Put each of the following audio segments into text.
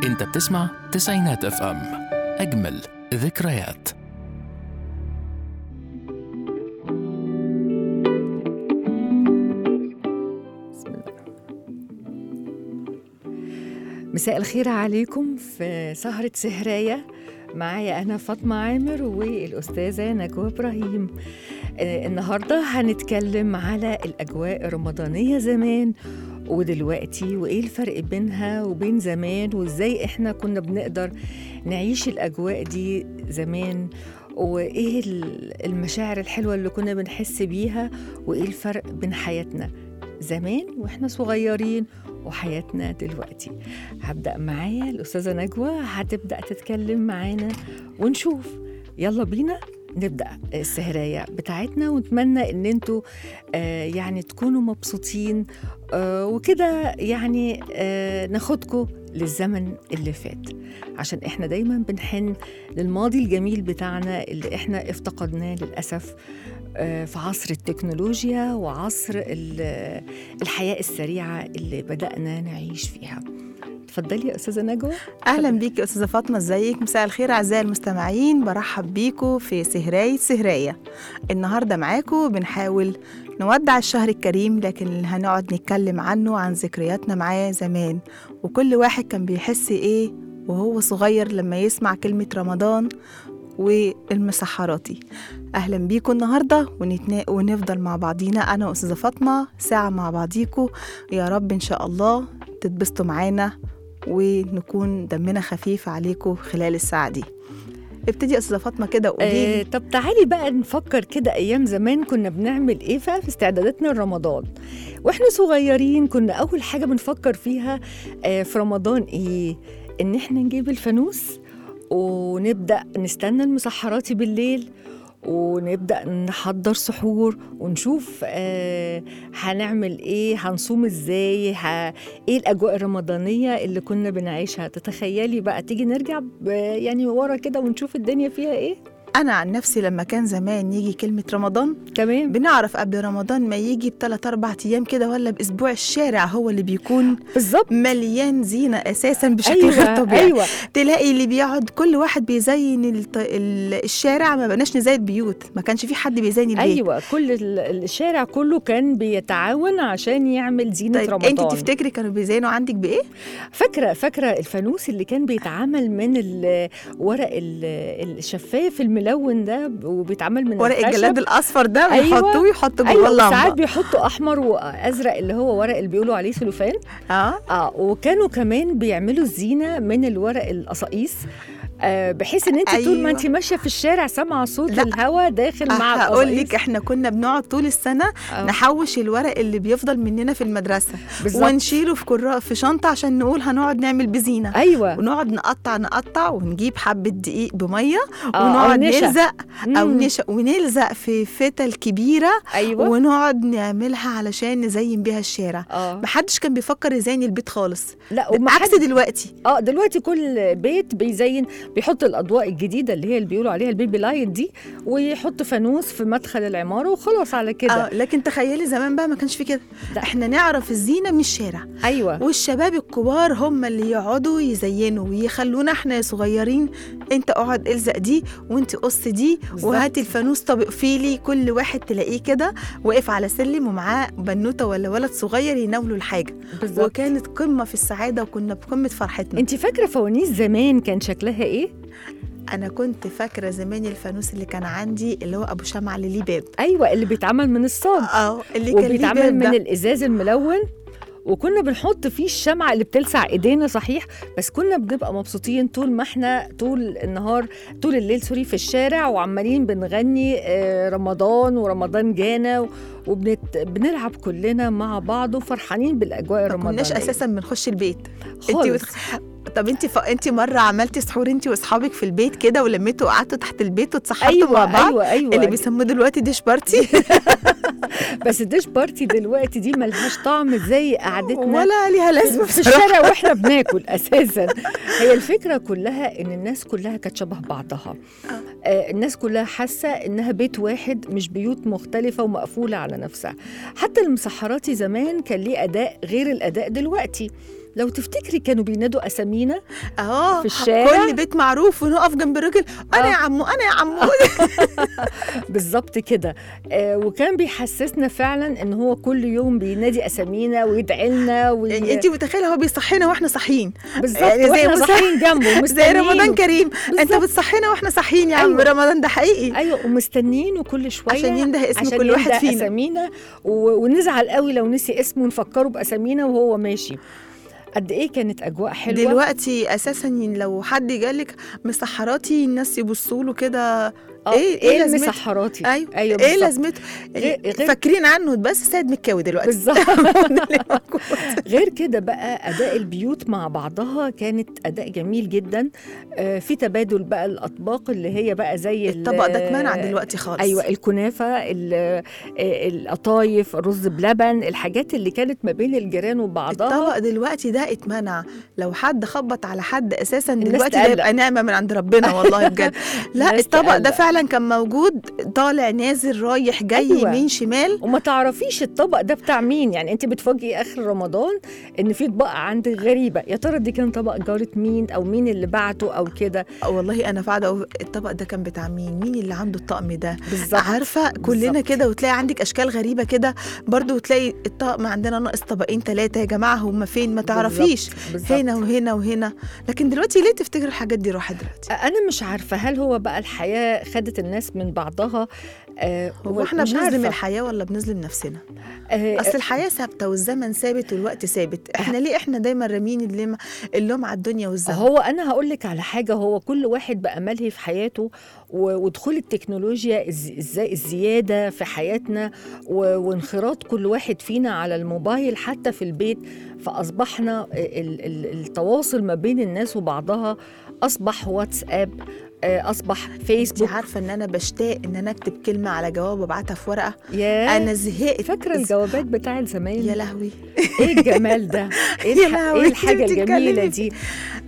انت بتسمع تسعينات اف ام اجمل ذكريات بسم الله. مساء الخير عليكم في سهرة سهراية معايا أنا فاطمة عامر والأستاذة نجوى إبراهيم آه، النهاردة هنتكلم على الأجواء الرمضانية زمان ودلوقتي وإيه الفرق بينها وبين زمان وإزاي إحنا كنا بنقدر نعيش الأجواء دي زمان وإيه ال- المشاعر الحلوة اللي كنا بنحس بيها وإيه الفرق بين حياتنا زمان واحنا صغيرين وحياتنا دلوقتي هبدأ معايا الأستاذة نجوى هتبدأ تتكلم معانا ونشوف يلا بينا نبدأ السهراية بتاعتنا ونتمنى ان انتوا آه يعني تكونوا مبسوطين آه وكده يعني آه ناخدكم للزمن اللي فات عشان احنا دايما بنحن للماضي الجميل بتاعنا اللي احنا افتقدناه للأسف آه، في عصر التكنولوجيا وعصر ال- الحياة السريعة اللي بدأنا نعيش فيها تفضلي يا أستاذة نجوى اهلا بيك يا استاذه فاطمه ازيك مساء الخير اعزائي المستمعين برحب بيكم في سهرايه سهرايه النهارده معاكم بنحاول نودع الشهر الكريم لكن اللي هنقعد نتكلم عنه عن ذكرياتنا معاه زمان وكل واحد كان بيحس ايه وهو صغير لما يسمع كلمه رمضان والمسحراتي اهلا بيكم النهارده ونتنا... ونفضل مع بعضينا انا واستاذه فاطمه ساعه مع بعضيكم يا رب ان شاء الله تتبسطوا معانا ونكون دمنا خفيف عليكم خلال الساعة دي ابتدي يا أستاذة فاطمة كده قولي آه طب تعالي بقى نفكر كده أيام زمان كنا بنعمل إيه بقى في استعداداتنا لرمضان وإحنا صغيرين كنا أول حاجة بنفكر فيها آه في رمضان إيه إن إحنا نجيب الفانوس ونبدأ نستنى المسحراتي بالليل ونبدأ نحضر سحور ونشوف آه هنعمل ايه هنصوم ازاي ه... ايه الاجواء الرمضانيه اللي كنا بنعيشها تتخيلي بقى تيجي نرجع ب... يعني ورا كده ونشوف الدنيا فيها ايه أنا عن نفسي لما كان زمان يجي كلمة رمضان تمام بنعرف قبل رمضان ما يجي بثلاث أربع أيام كده ولا بأسبوع الشارع هو اللي بيكون بالظبط مليان زينة أساسا بشكل ايوه غير طبيعي ايوه تلاقي اللي بيقعد كل واحد بيزين الط... ال- الشارع ما بقناش نزين البيوت ما كانش في حد بيزين البيت ايوه كل ال- الشارع كله كان بيتعاون عشان يعمل زينه طيب رمضان انت تفتكري كانوا بيزينوا عندك بايه؟ فاكره فاكره الفانوس اللي كان بيتعمل من ال- ورق ال- الشفاف الملون ده وبيتعمل من ورق الخشب. الجلاد الاصفر ده أيوة. بيحطوه ويحطوا جوه ايوه اللمبه ساعات بيحطوا احمر وازرق اللي هو ورق اللي بيقولوا عليه سلوفان اه اه وكانوا كمان بيعملوا الزينه من الورق القصاقيس آه بحيث ان انت طول ما أيوة. انت ماشيه في الشارع سامعه صوت لا. الهواء داخل مع هقول لك القصاقيس احنا كنا بنقعد طول السنه آه، نحوش الورق اللي بيفضل مننا في المدرسه بالظبط ونشيله في كرا في شنطه عشان نقول هنقعد نعمل بزينه ايوه ونقعد نقطع نقطع ونجيب حبه دقيق بميه آه، أو ونقعد نشا. نلزق او مم. نشا ونلزق في فتل كبيره ايوه ونقعد نعملها علشان نزين بيها الشارع اه محدش كان بيفكر يزين البيت خالص لا وما عكس حد دلوقتي اه دلوقتي كل بيت بيزين بيحط الاضواء الجديده اللي هي اللي بيقولوا عليها البيبي لايت دي ويحط فانوس في مدخل العماره وخلاص على كده اه لكن تخيلي زمان بقى ما كانش في كده لا. احنا نعرف الزينه من الشارع ايوه والشباب الكبار هم اللي يقعدوا يزينوا ويخلونا احنا صغيرين انت اقعد الزق دي وانت قص دي بالظبط. وهاتي الفانوس طب اقفيلي كل واحد تلاقيه كده واقف على سلم ومعاه بنوته ولا ولد صغير يناولوا الحاجه بالظبط وكانت قمه في السعاده وكنا بقمه فرحتنا انت فاكره فوانيس زمان كان شكلها ايه انا كنت فاكره زمان الفانوس اللي كان عندي اللي هو ابو شمعة اللي ليه باب ايوه اللي بيتعمل من الصاج اه اللي كان ليه وبيتعمل باب من ده. الازاز الملون وكنا بنحط فيه الشمعة اللي بتلسع ايدينا صحيح بس كنا بنبقى مبسوطين طول ما احنا طول النهار طول الليل سوري في الشارع وعمالين بنغني آه، رمضان ورمضان جانا وبنلعب كلنا مع بعض وفرحانين بالاجواء ما الرمضانيه كناش اساسا بنخش البيت خالص وتخ- طب انت ف... انت مره عملتي سحور انت واصحابك في البيت كده ولميتوا وقعدتوا تحت البيت واتسحرتوا ايوه مع بعض ايوه ايوه اللي بيسموه دلوقتي ديش بارتي بس الديش بارتي دلوقتي دي ملهاش طعم زي قعدتنا ولا ليها لازمه في بصراحة. الشارع واحنا بناكل اساسا هي الفكره كلها ان الناس كلها كانت شبه بعضها آه الناس كلها حاسه انها بيت واحد مش بيوت مختلفه ومقفوله على نفسها حتى المسحراتي زمان كان ليه اداء غير الاداء دلوقتي لو تفتكري كانوا بينادوا اسامينا اه في الشارع. كل بيت معروف ونقف جنب الراجل انا آه. يا عمو انا يا عمو بالظبط كده آه وكان بيحسسنا فعلا ان هو كل يوم بينادي اسامينا ويدعي لنا وي... يعني انت متخيله هو بيصحينا واحنا صاحيين بالظبط يعني زي واحنا مسا- صاحيين جنبه زي مستنيين رمضان كريم انت بالظبط. بتصحينا واحنا صاحيين يا عم أيوة. رمضان ده حقيقي ايوه ومستنيين وكل شويه عشان ينده اسم عشان كل واحد ينده فينا اسامينا و... ونزعل قوي لو نسي اسمه ونفكره باسامينا وهو ماشي قد ايه كانت اجواء حلوه دلوقتي اساسا لو حد جالك مسحراتي الناس يبصوا له كده آه، ايه ايه لازمته المسحراتي ايوه ايوه ايه بالظبط. لازمته غير- غير- فاكرين عنه بس سيد مكاوي دلوقتي بالظبط اللي موجود. غير كده بقى اداء البيوت مع بعضها كانت اداء جميل جدا آه، في تبادل بقى الاطباق اللي هي بقى زي ال- الطبق ده اتمنع دلوقتي خالص ايوه الكنافه ال- آه، القطايف الرز بلبن الحاجات اللي كانت ما بين الجيران وبعضها الطبق دلوقتي ده اتمنع لو حد خبط على حد اساسا الناس دلوقتي ده تقلق. يبقى نعمه من عند ربنا والله بجد لا الناس الطبق ده تقلق. فعلا كان موجود طالع نازل رايح جاي أيوة. يمين شمال وما تعرفيش الطبق ده بتاع مين يعني انت بتفاجئي اخر رمضان ان في طبق عندك غريبه يا ترى دي كان طبق جاره مين او مين اللي بعته او كده آه والله انا قاعده أقول الطبق ده كان بتاع مين مين اللي عنده الطقم ده بالظبط عارفه كلنا بالظبط. كده وتلاقي عندك اشكال غريبه كده برضو وتلاقي الطقم عندنا ناقص طبقين ثلاثه يا جماعه هم فين ما تعرفيش بالظبط. هنا وهنا وهنا لكن دلوقتي ليه تفتكر الحاجات دي راحت دلوقتي انا مش عارفه هل هو بقى الحياه خدت الناس من بعضها آه هو احنا مش بنظلم عارفة. الحياه ولا بنظلم نفسنا آه اصل الحياه ثابته والزمن ثابت والوقت ثابت احنا ليه احنا دايما رامين اللوم اللوم على الدنيا والزمن هو انا هقول لك على حاجه هو كل واحد بقى ملهي في حياته و- ودخول التكنولوجيا الز- ازاي الزياده في حياتنا و- وانخراط كل واحد فينا على الموبايل حتى في البيت فاصبحنا ال- ال- التواصل ما بين الناس وبعضها اصبح واتساب آه، اصبح انت فيسبوك عارفه ان انا بشتاق ان انا اكتب كلمه على جواب وابعتها في ورقه يا انا زهقت فاكره الجوابات بتاع زمان يا لهوي ايه الجمال ده ايه, يا الح... لهوي، إيه انت الحاجه الجميله بتتكلمي. دي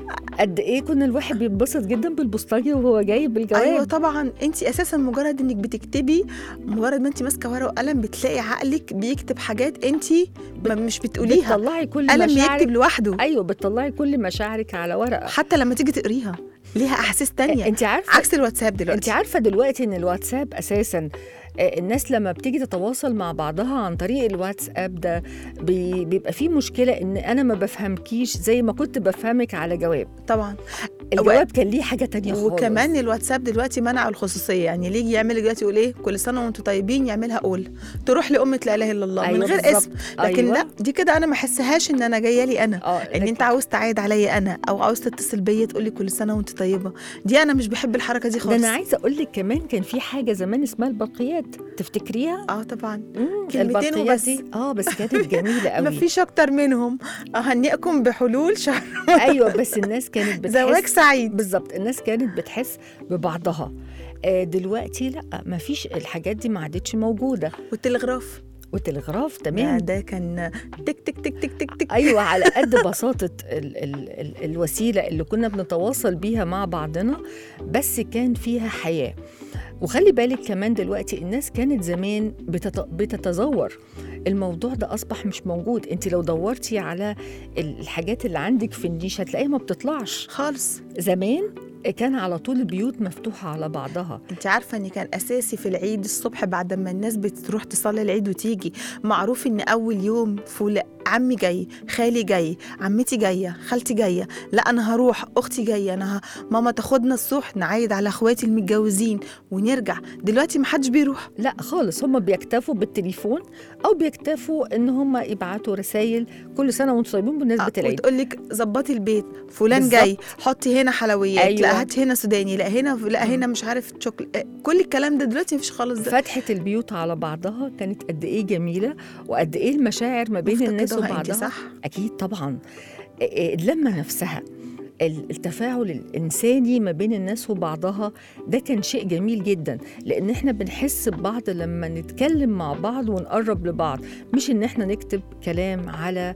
قد ايه كنا الواحد بيتبسط جدا بالبوسطجي وهو جايب الجواب ايوه طبعا انت اساسا مجرد انك بتكتبي مجرد ما انت ماسكه ورقه وقلم بتلاقي عقلك بيكتب حاجات انت ما مش بتقوليها بتطلعي كل قلم مشاعرك بيكتب لوحده ايوه بتطلعي كل مشاعرك على ورقه حتى لما تيجي تقريها ليها احاسيس تانية انت عارفه عكس الواتساب انت دلوقتي عارفه دلوقتي ان الواتساب اساسا آه، الناس لما بتيجي تتواصل مع بعضها عن طريق الواتساب ده بي- بيبقى فيه مشكله ان انا ما بفهمكيش زي ما كنت بفهمك على جواب طبعا الجواب كان ليه حاجه تانية خالص وكمان الواتساب دلوقتي منع الخصوصيه يعني اللي يجي يعمل دلوقتي يقول ايه كل سنه وانتم طيبين يعملها قول تروح لامه لا اله الا الله أيوة من غير بالظبط. اسم لكن أيوة. لا دي كده انا ما احسهاش ان انا جايه لي انا اه ان لكن- انت عاوز تعايد عليا انا او عاوز تتصل بيا تقول لي كل سنه وانت طيبه دي انا مش بحب الحركه دي ده خالص انا عايزه اقول لك كمان كان في حاجه زمان اسمها البرقيات تفتكريها اه طبعا مم، كلمتين البرقيات وبس. دي اه بس كانت جميله قوي ما فيش اكتر منهم اهنئكم بحلول شهر ايوه بس الناس كانت بتحس زواج سعيد بالظبط الناس كانت بتحس ببعضها آه دلوقتي لا ما فيش الحاجات دي ما عادتش موجوده والتلغراف والتلغراف ده, تمام ده كان تك تك تك تك تك تك ايوه على قد بساطه ال ال ال الوسيله اللي كنا بنتواصل بيها مع بعضنا بس كان فيها حياه وخلي بالك كمان دلوقتي الناس كانت زمان بتت... بتتزور الموضوع ده اصبح مش موجود انت لو دورتي على الحاجات اللي عندك في النيش هتلاقيها ما بتطلعش خالص زمان كان على طول البيوت مفتوحه على بعضها انت عارفه ان كان اساسي في العيد الصبح بعد ما الناس بتروح تصلي العيد وتيجي معروف ان اول يوم فول عمي جاي خالي جاي عمتي جايه خالتي جايه لا انا هروح اختي جايه انا ه... ماما تاخدنا الصبح نعيد على اخواتي المتجوزين ونرجع دلوقتي محدش بيروح لا خالص هم بيكتفوا بالتليفون او بيكتفوا ان هم يبعتوا رسائل كل سنه وانتم طيبين بمناسبه العيد وتقول لك ظبطي البيت فلان بالظبط. جاي حطي هنا حلويات أيوة. لا هاتي هنا سوداني لا هنا لا هنا مش عارف شوكل كل الكلام ده دلوقتي مفيش خالص ده فتحة البيوت على بعضها كانت قد ايه جميله وقد ايه المشاعر ما بين الناس مفتقداها انت وبعضها صح اكيد طبعا إيه- إيه اللمه نفسها ال- التفاعل الانساني ما بين الناس وبعضها ده كان شيء جميل جدا لان احنا بنحس ببعض لما نتكلم مع بعض ونقرب لبعض مش ان احنا نكتب كلام على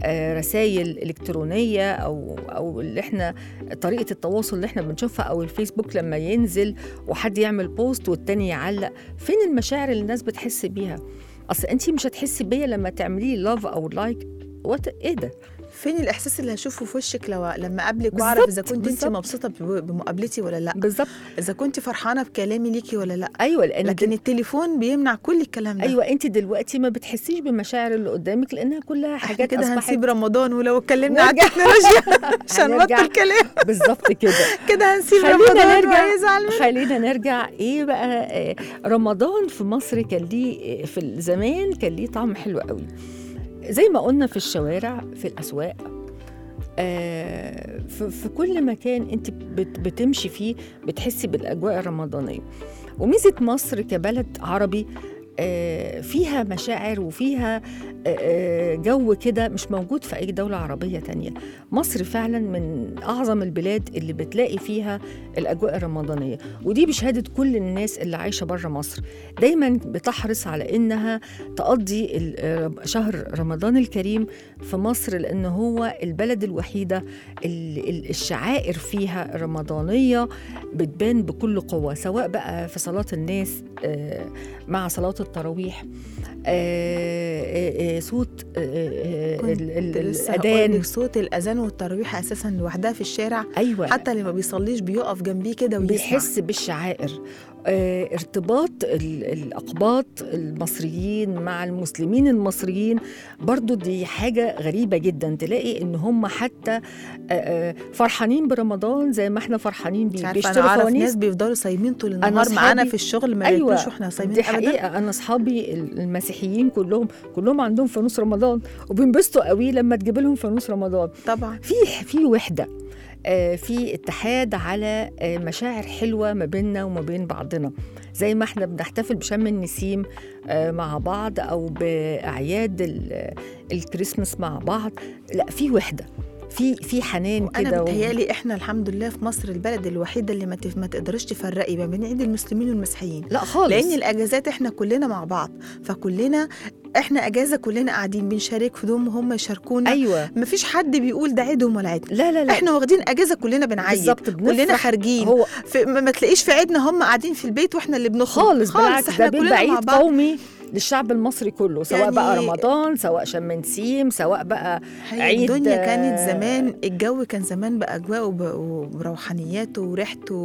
رسائل الكترونيه او او اللي احنا طريقه التواصل اللي احنا بنشوفها او الفيسبوك لما ينزل وحد يعمل بوست والتاني يعلق فين المشاعر اللي الناس بتحس بيها اصل انت مش هتحسي بيا لما تعملي لاف او لايك وات ايه ده فين الاحساس اللي هشوفه في وشك لو لما اقابلك بالظبط، واعرف اذا كنت انت بالظبط. مبسوطه ب- بمقابلتي ولا لا بالظبط اذا كنت فرحانه بكلامي ليكي ولا لا ايوه لان لكن التليفون بيمنع كل الكلام ده ايوه انت دلوقتي ما بتحسيش بمشاعر اللي قدامك لانها كلها احنا حاجات كده اصبحت هنسيب رمضان ولو اتكلمنا على نرجع. التكنولوجيا مش هنرجع. هنبطل كلام بالظبط كده كده هنسيب خلينا رمضان نرجع وهيزعل مننا. خلينا نرجع ايه بقى آه، رمضان في مصر كان ليه في الزمان كان ليه طعم حلو قوي زي ما قلنا في الشوارع في الاسواق آه، في في كل مكان انت بت- بتمشي فيه بتحسي بالاجواء الرمضانيه وميزه مصر كبلد عربي آه، فيها مشاعر وفيها آه، آه، جو كده مش موجود في اي دوله عربيه تانية مصر فعلا من اعظم البلاد اللي بتلاقي فيها الاجواء الرمضانيه ودي بشهاده كل الناس اللي عايشه بره مصر دايما بتحرص على انها تقضي ال- آه، شهر رمضان الكريم في مصر لان هو البلد الوحيده اللي ال- الشعائر فيها رمضانيه بتبان بكل قوه سواء بقى في صلاه الناس آه، مع صلاه التراويح آه، آه، آه، صوت آه، آه، كنت ال- ال- لسه هقول الاذان لك صوت الاذان والتراويح اساسا لوحدها في الشارع ايوه حتى اللي ما بيصليش بيقف جنبيه كده ويسمع بيحس بالشعائر آه، ارتباط ال- الأقباط المصريين مع المسلمين المصريين برضو دي حاجة غريبة جدا تلاقي إن هم حتى آه، آه، فرحانين برمضان زي ما احنا فرحانين مش بيه عارفه انا بيشتروا اعرف فوانيس ناس بيفضلوا صايمين طول أنا النهار معانا أصحابي- في الشغل ما أيوة، ياكلوش واحنا صايمين دي ابدا حقيقة أنا أصحابي المسيحيين كلهم كلهم عندهم فانوس رمضان وبينبسطوا قوي لما تجيب لهم فانوس رمضان طبعا في في وحده آه، في اتحاد على آه، مشاعر حلوه ما بيننا وما بين بعضنا زي ما احنا بنحتفل بشم النسيم آه، مع بعض او باعياد ال- الكريسماس مع بعض لا في وحده في في حنان انا كده و- بتهيالي احنا الحمد لله في مصر البلد الوحيده اللي ما تف- ما تقدرش تفرقي ما بين عيد المسلمين والمسيحيين لا خالص لان الاجازات احنا كلنا مع بعض فكلنا احنا اجازه كلنا قاعدين بنشارك في دوم وهم يشاركونا ايوه مفيش حد بيقول ده عيدهم ولا عيدنا لا لا لا احنا واخدين اجازه كلنا بنعيد بالظبط كلنا بنفرح. خارجين هو في ما ما تلاقيش في عيدنا هم قاعدين في البيت واحنا اللي بنخرج خالص بالعكس احنا ده بيبقى كلنا مع عيد بعض قومي للشعب المصري كله سواء يعني- بقى رمضان سواء شم نسيم سواء بقى هي عيد، الدنيا كانت آه، زمان الجو كان زمان بأجواءه وب- وبروحانياته وريحته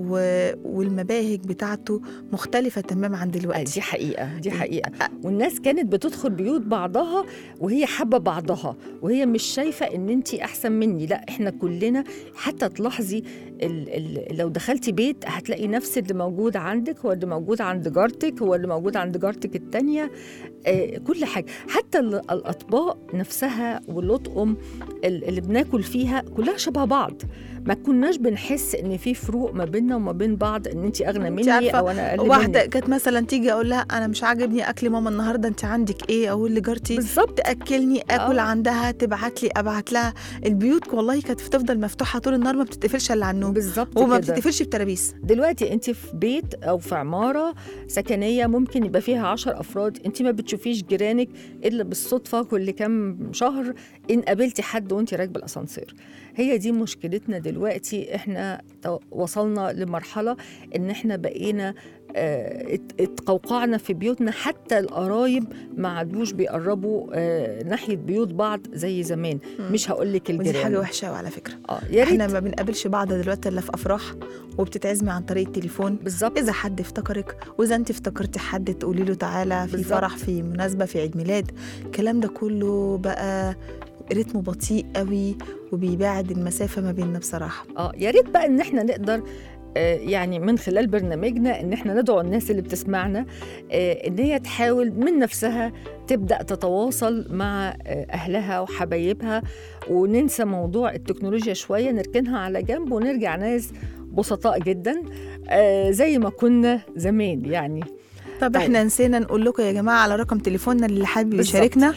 و- والمباهج بتاعته مختلفة تماما عن آه، دلوقتي دي حقيقة دي حقيقة والناس كانت بتدخل بيوت بعضها وهي حابة بعضها وهي مش شايفة ان انت احسن مني لا احنا كلنا حتى تلاحظي ال ال لو دخلتي بيت هتلاقي نفس اللي موجود عندك هو اللي موجود عند جارتك هو اللي موجود عند جارتك التانية آه كل حاجة حتى ال- الأطباق نفسها والأطقم ال- اللي بناكل فيها كلها شبه بعض ما كناش بنحس ان في فروق ما بيننا وما بين بعض ان انت اغنى انت مني عارفة او انا اقل واحدة منك كانت مثلا تيجي أقول لها أنا مش عاجبني أكل ماما النهاردة أنت عندك إيه أقول لجارتي بالظبط تاكلني اكل آه. عندها تبعت لي ابعت لها البيوت والله كانت بتفضل مفتوحه طول النهار ما بتتقفلش الا على النوم بالظبط وما كده بتتقفلش بترابيس دلوقتي انت في بيت او في عماره سكنيه ممكن يبقى فيها عشر افراد انت ما بتشوفيش جيرانك الا بالصدفه كل كام شهر ان قابلتي حد وانت راكبه الاسانسير هي دي مشكلتنا دلوقتي احنا تو- وصلنا لمرحله ان احنا بقينا آه، ات- اتقوقعنا في بيوتنا حتى القرايب ما عادوش بيقربوا آه، ناحيه بيوت بعض زي زمان مم. مش هقول لك ودي الجيران حاجه وحشه قوي على فكره اه يا ريت احنا ما بنقابلش بعض دلوقتي الا في افراح وبتتعزمي عن طريق التليفون بالظبط اذا حد افتكرك واذا انت افتكرتي حد تقولي له تعالى في بالظبط. فرح في مناسبه في عيد ميلاد الكلام ده كله بقى رتمه بطيء قوي وبيبعد المسافه ما بيننا بصراحه اه يا ريت بقى ان احنا نقدر آه، يعني من خلال برنامجنا ان احنا ندعو الناس اللي بتسمعنا آه، ان هي تحاول من نفسها تبدا تتواصل مع آه، اهلها وحبايبها وننسى موضوع التكنولوجيا شويه نركنها على جنب ونرجع ناس بسطاء جدا آه، زي ما كنا زمان يعني طب طيب. احنا نسينا نقول لكم يا جماعه على رقم تليفوننا اللي حابب بالظبط. يشاركنا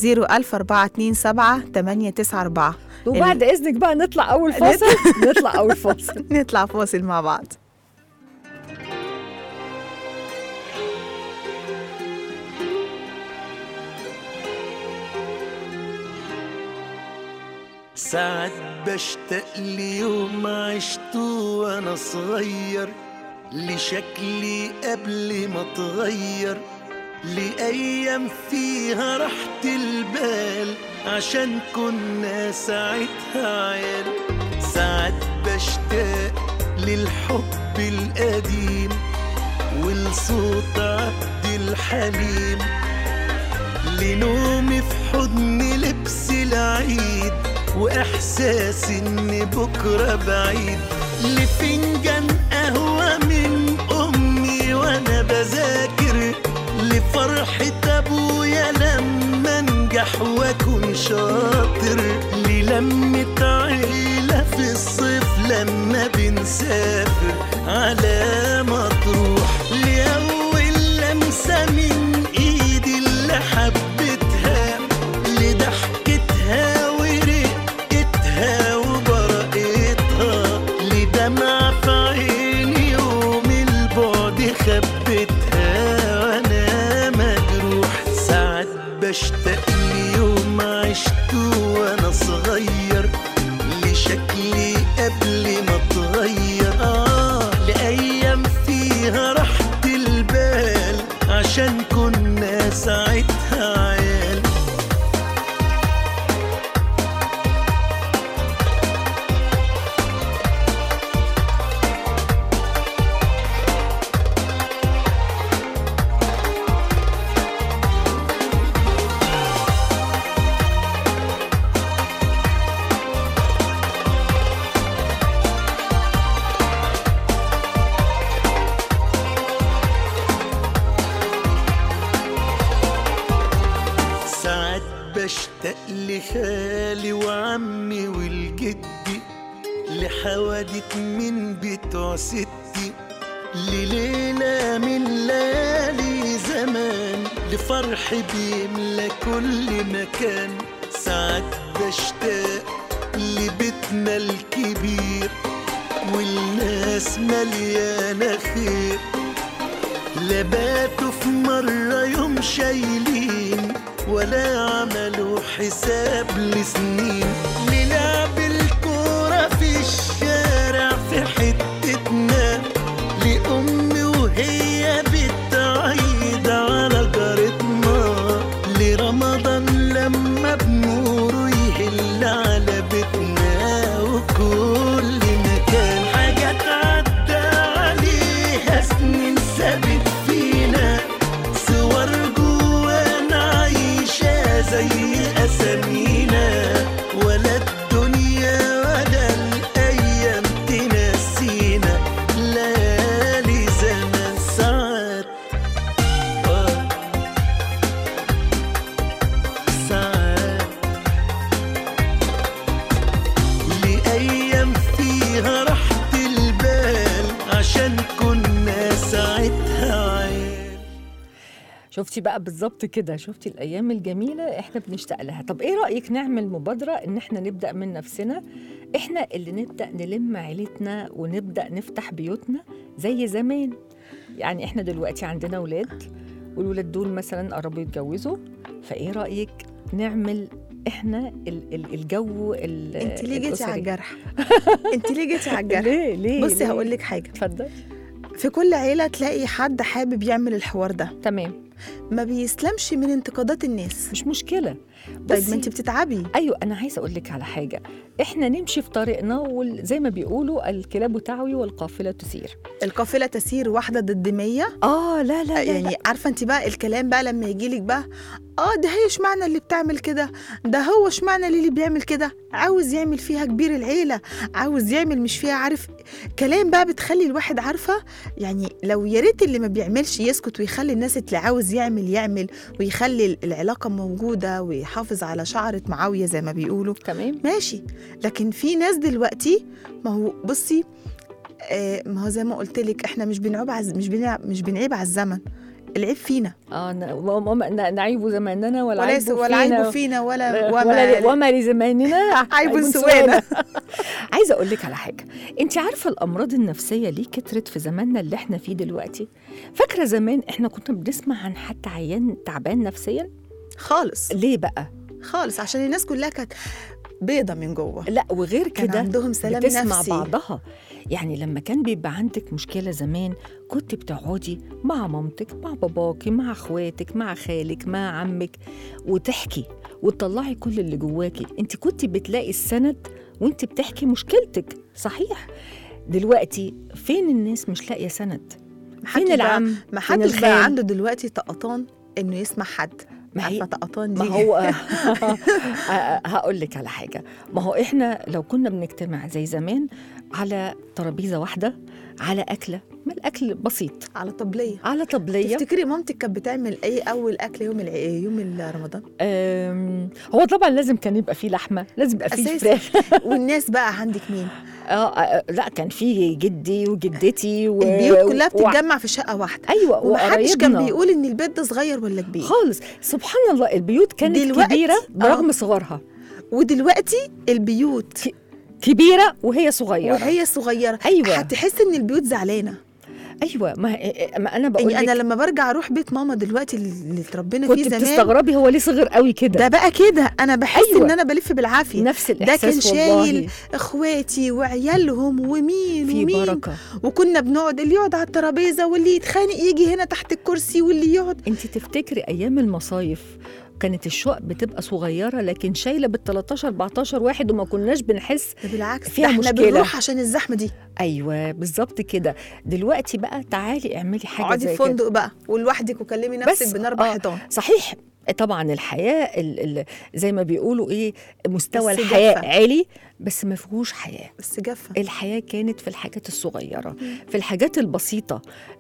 01427 894 وبعد اذنك بقى نطلع اول فاصل نطلع اول فاصل نطلع فاصل مع بعض ساعات بشتاق ليوم عشته وانا صغير لشكلي قبل ما اتغير لأيام فيها راحة البال عشان كنا ساعتها عيال ساعات بشتاق للحب القديم ولصوت عبد الحليم لنومي في حضن لبس العيد واحساس ان بكره بعيد لفنجان قهوه من امي وانا بذاكر لفرحه ابويا لما انجح واكون شاطر للمة عيله في الصيف لما بنسافر على مطروح لاول لمسه من ايدي اللي حبيتها لضحكتها ورقتها وبرقتها لدمع في عيني يوم البعد خبتها وانا مجروح ساعات بشتاق ليوم عشته وانا صغير لشكلي قبل ما اتغير اه لايام فيها راحة البال عشان كنا ساعتها عيال ساعات بشتاق لخالي وعمي والجدي لحوادث من بتوع ستي لليلة من ليالي زمان لفرح بيملى كل مكان ساعات بشتاق لبيتنا الكبير والناس مليانة خير لباتوا في مرة يوم شايلين ولا عملوا حساب لسنين نلعب الكورة في الشارع في حتتنا لأمي وهي بتعيد على جارتنا لرمضان لما بنوره يهل على بيتنا وكل مكان حاجات عدى عليها سنين ثابت فينا صور جوانا عايشة زي أسامينا ولا الدنيا ولا الأيام تنسينا ليالي زمان ساعات آه، ساعات لأيام فيها راحة البال عشان كنا ساعتها عيال شفتي بقى بالظبط كده شفتي الايام الجميله احنا بنشتاق لها طب ايه رايك نعمل مبادره ان احنا نبدا من نفسنا احنا اللي نبدا نلم عيلتنا ونبدا نفتح بيوتنا زي زمان يعني احنا دلوقتي عندنا ولاد والولاد دول مثلا قربوا يتجوزوا فايه رايك نعمل احنا ال- ال- الجو ال- انت ليه جيتي على الأسري؟ الجرح انت ليه جيتي على الجرح ليه ليه بصي ليه؟ هقول لك حاجه اتفضل في كل عيله تلاقي حد حابب يعمل الحوار ده تمام ما بيسلمش من انتقادات الناس مش مشكله طيب بس ما انت بتتعبي ايوه انا عايزه اقول لك على حاجه احنا نمشي في طريقنا وزي ما بيقولوا الكلاب تعوي والقافله تسير القافله تسير واحده ضد 100 اه لا لا, لا يعني لا. عارفه انت بقى الكلام بقى لما يجي لك بقى اه ده هي اشمعنى اللي بتعمل كده ده هو اشمعنى اللي بيعمل كده عاوز يعمل فيها كبير العيله عاوز يعمل مش فيها عارف كلام بقى بتخلي الواحد عارفه يعني لو يا ريت اللي ما بيعملش يسكت ويخلي الناس اللي عاوز يعمل يعمل ويخلي العلاقه موجوده ويحافظ على شعره معاويه زي ما بيقولوا تمام ماشي لكن في ناس دلوقتي ما هو بصي آه ما هو زي ما قلت لك احنا مش بنعيب عز مش بنعيب مش بنعيب على الزمن العيب فينا اه ن- وما- وما- ن- نعيب زماننا ولا عيب وليس ولا عيب فينا ولا وما, وما وما لزماننا عيب سوانا عايزه اقول لك على حاجه انت عارفه الامراض النفسيه ليه كترت في زماننا اللي احنا فيه دلوقتي فاكره زمان احنا كنا بنسمع عن حد عيان تعبان نفسيا خالص ليه بقى خالص عشان الناس كلها كانت بيضة من جوه لا وغير كان كده عندهم سلام بتسمع نفسي بعضها يعني لما كان بيبقى عندك مشكلة زمان كنت بتقعدي مع مامتك مع باباكي مع اخواتك مع خالك مع عمك وتحكي وتطلعي كل اللي جواكي انت كنت بتلاقي السند وانت بتحكي مشكلتك صحيح دلوقتي فين الناس مش لاقيه سند فين محدش بقى- العم ما فين حدش بقى الخال؟ عنده دلوقتي طقطان انه يسمع حد ما هي عارفه طقطان دي ما هو هقول لك على حاجه ما هو احنا لو كنا بنجتمع زي زمان على ترابيزه واحده على اكله ما الاكل بسيط على طبليه على طبليه تفتكري مامتك كانت بتعمل ايه اول اكل يوم الع... يوم رمضان أم، هو طبعا لازم كان يبقى فيه لحمه لازم يبقى فيه أساسي. فراخ والناس بقى عندك مين اه آه، لا كان في جدي وجدتي و... البيوت كلها و- بتتجمع في شقه واحده ايوه ومحدش كان وقرايبنا. بيقول ان البيت ده صغير ولا كبير خالص سبحان الله البيوت كانت دلوقتي- كبيره برغم آه. صغرها ودلوقتي البيوت كبيره وهي صغيره وهي صغيره أيوة. هتحس ان البيوت زعلانه ايوه ما, ما انا بقول يعني لك انا لما برجع اروح بيت ماما دلوقتي اللي اتربينا كنت فيه زمان بتستغربي هو ليه صغر قوي كده ده بقى كده انا بحس أيوة. ان انا بلف بالعافيه نفس ده الاحساس كان والله شايل اخواتي وعيالهم ومين في ومين بركه وكنا بنقعد اللي يقعد على الترابيزه واللي يتخانق يجي هنا تحت الكرسي واللي يقعد انت تفتكري ايام المصايف كانت الشقق بتبقى صغيره لكن شايله بال 13 14 واحد وما كناش بنحس ده بالعكس فيها ده احنا مشكلة. بنروح عشان الزحمه دي ايوه بالظبط كده دلوقتي بقى تعالي اعملي حاجه اقعدي زي في كده فندق بقى ولوحدك وكلمي بس، نفسك بين اربع آه. حيطان صحيح طبعا الحياه ال ال زي ما بيقولوا ايه مستوى بس الحياه جافة. عالي بس ما فيهوش حياه بس جافه الحياه كانت في الحاجات الصغيره في الحاجات البسيطه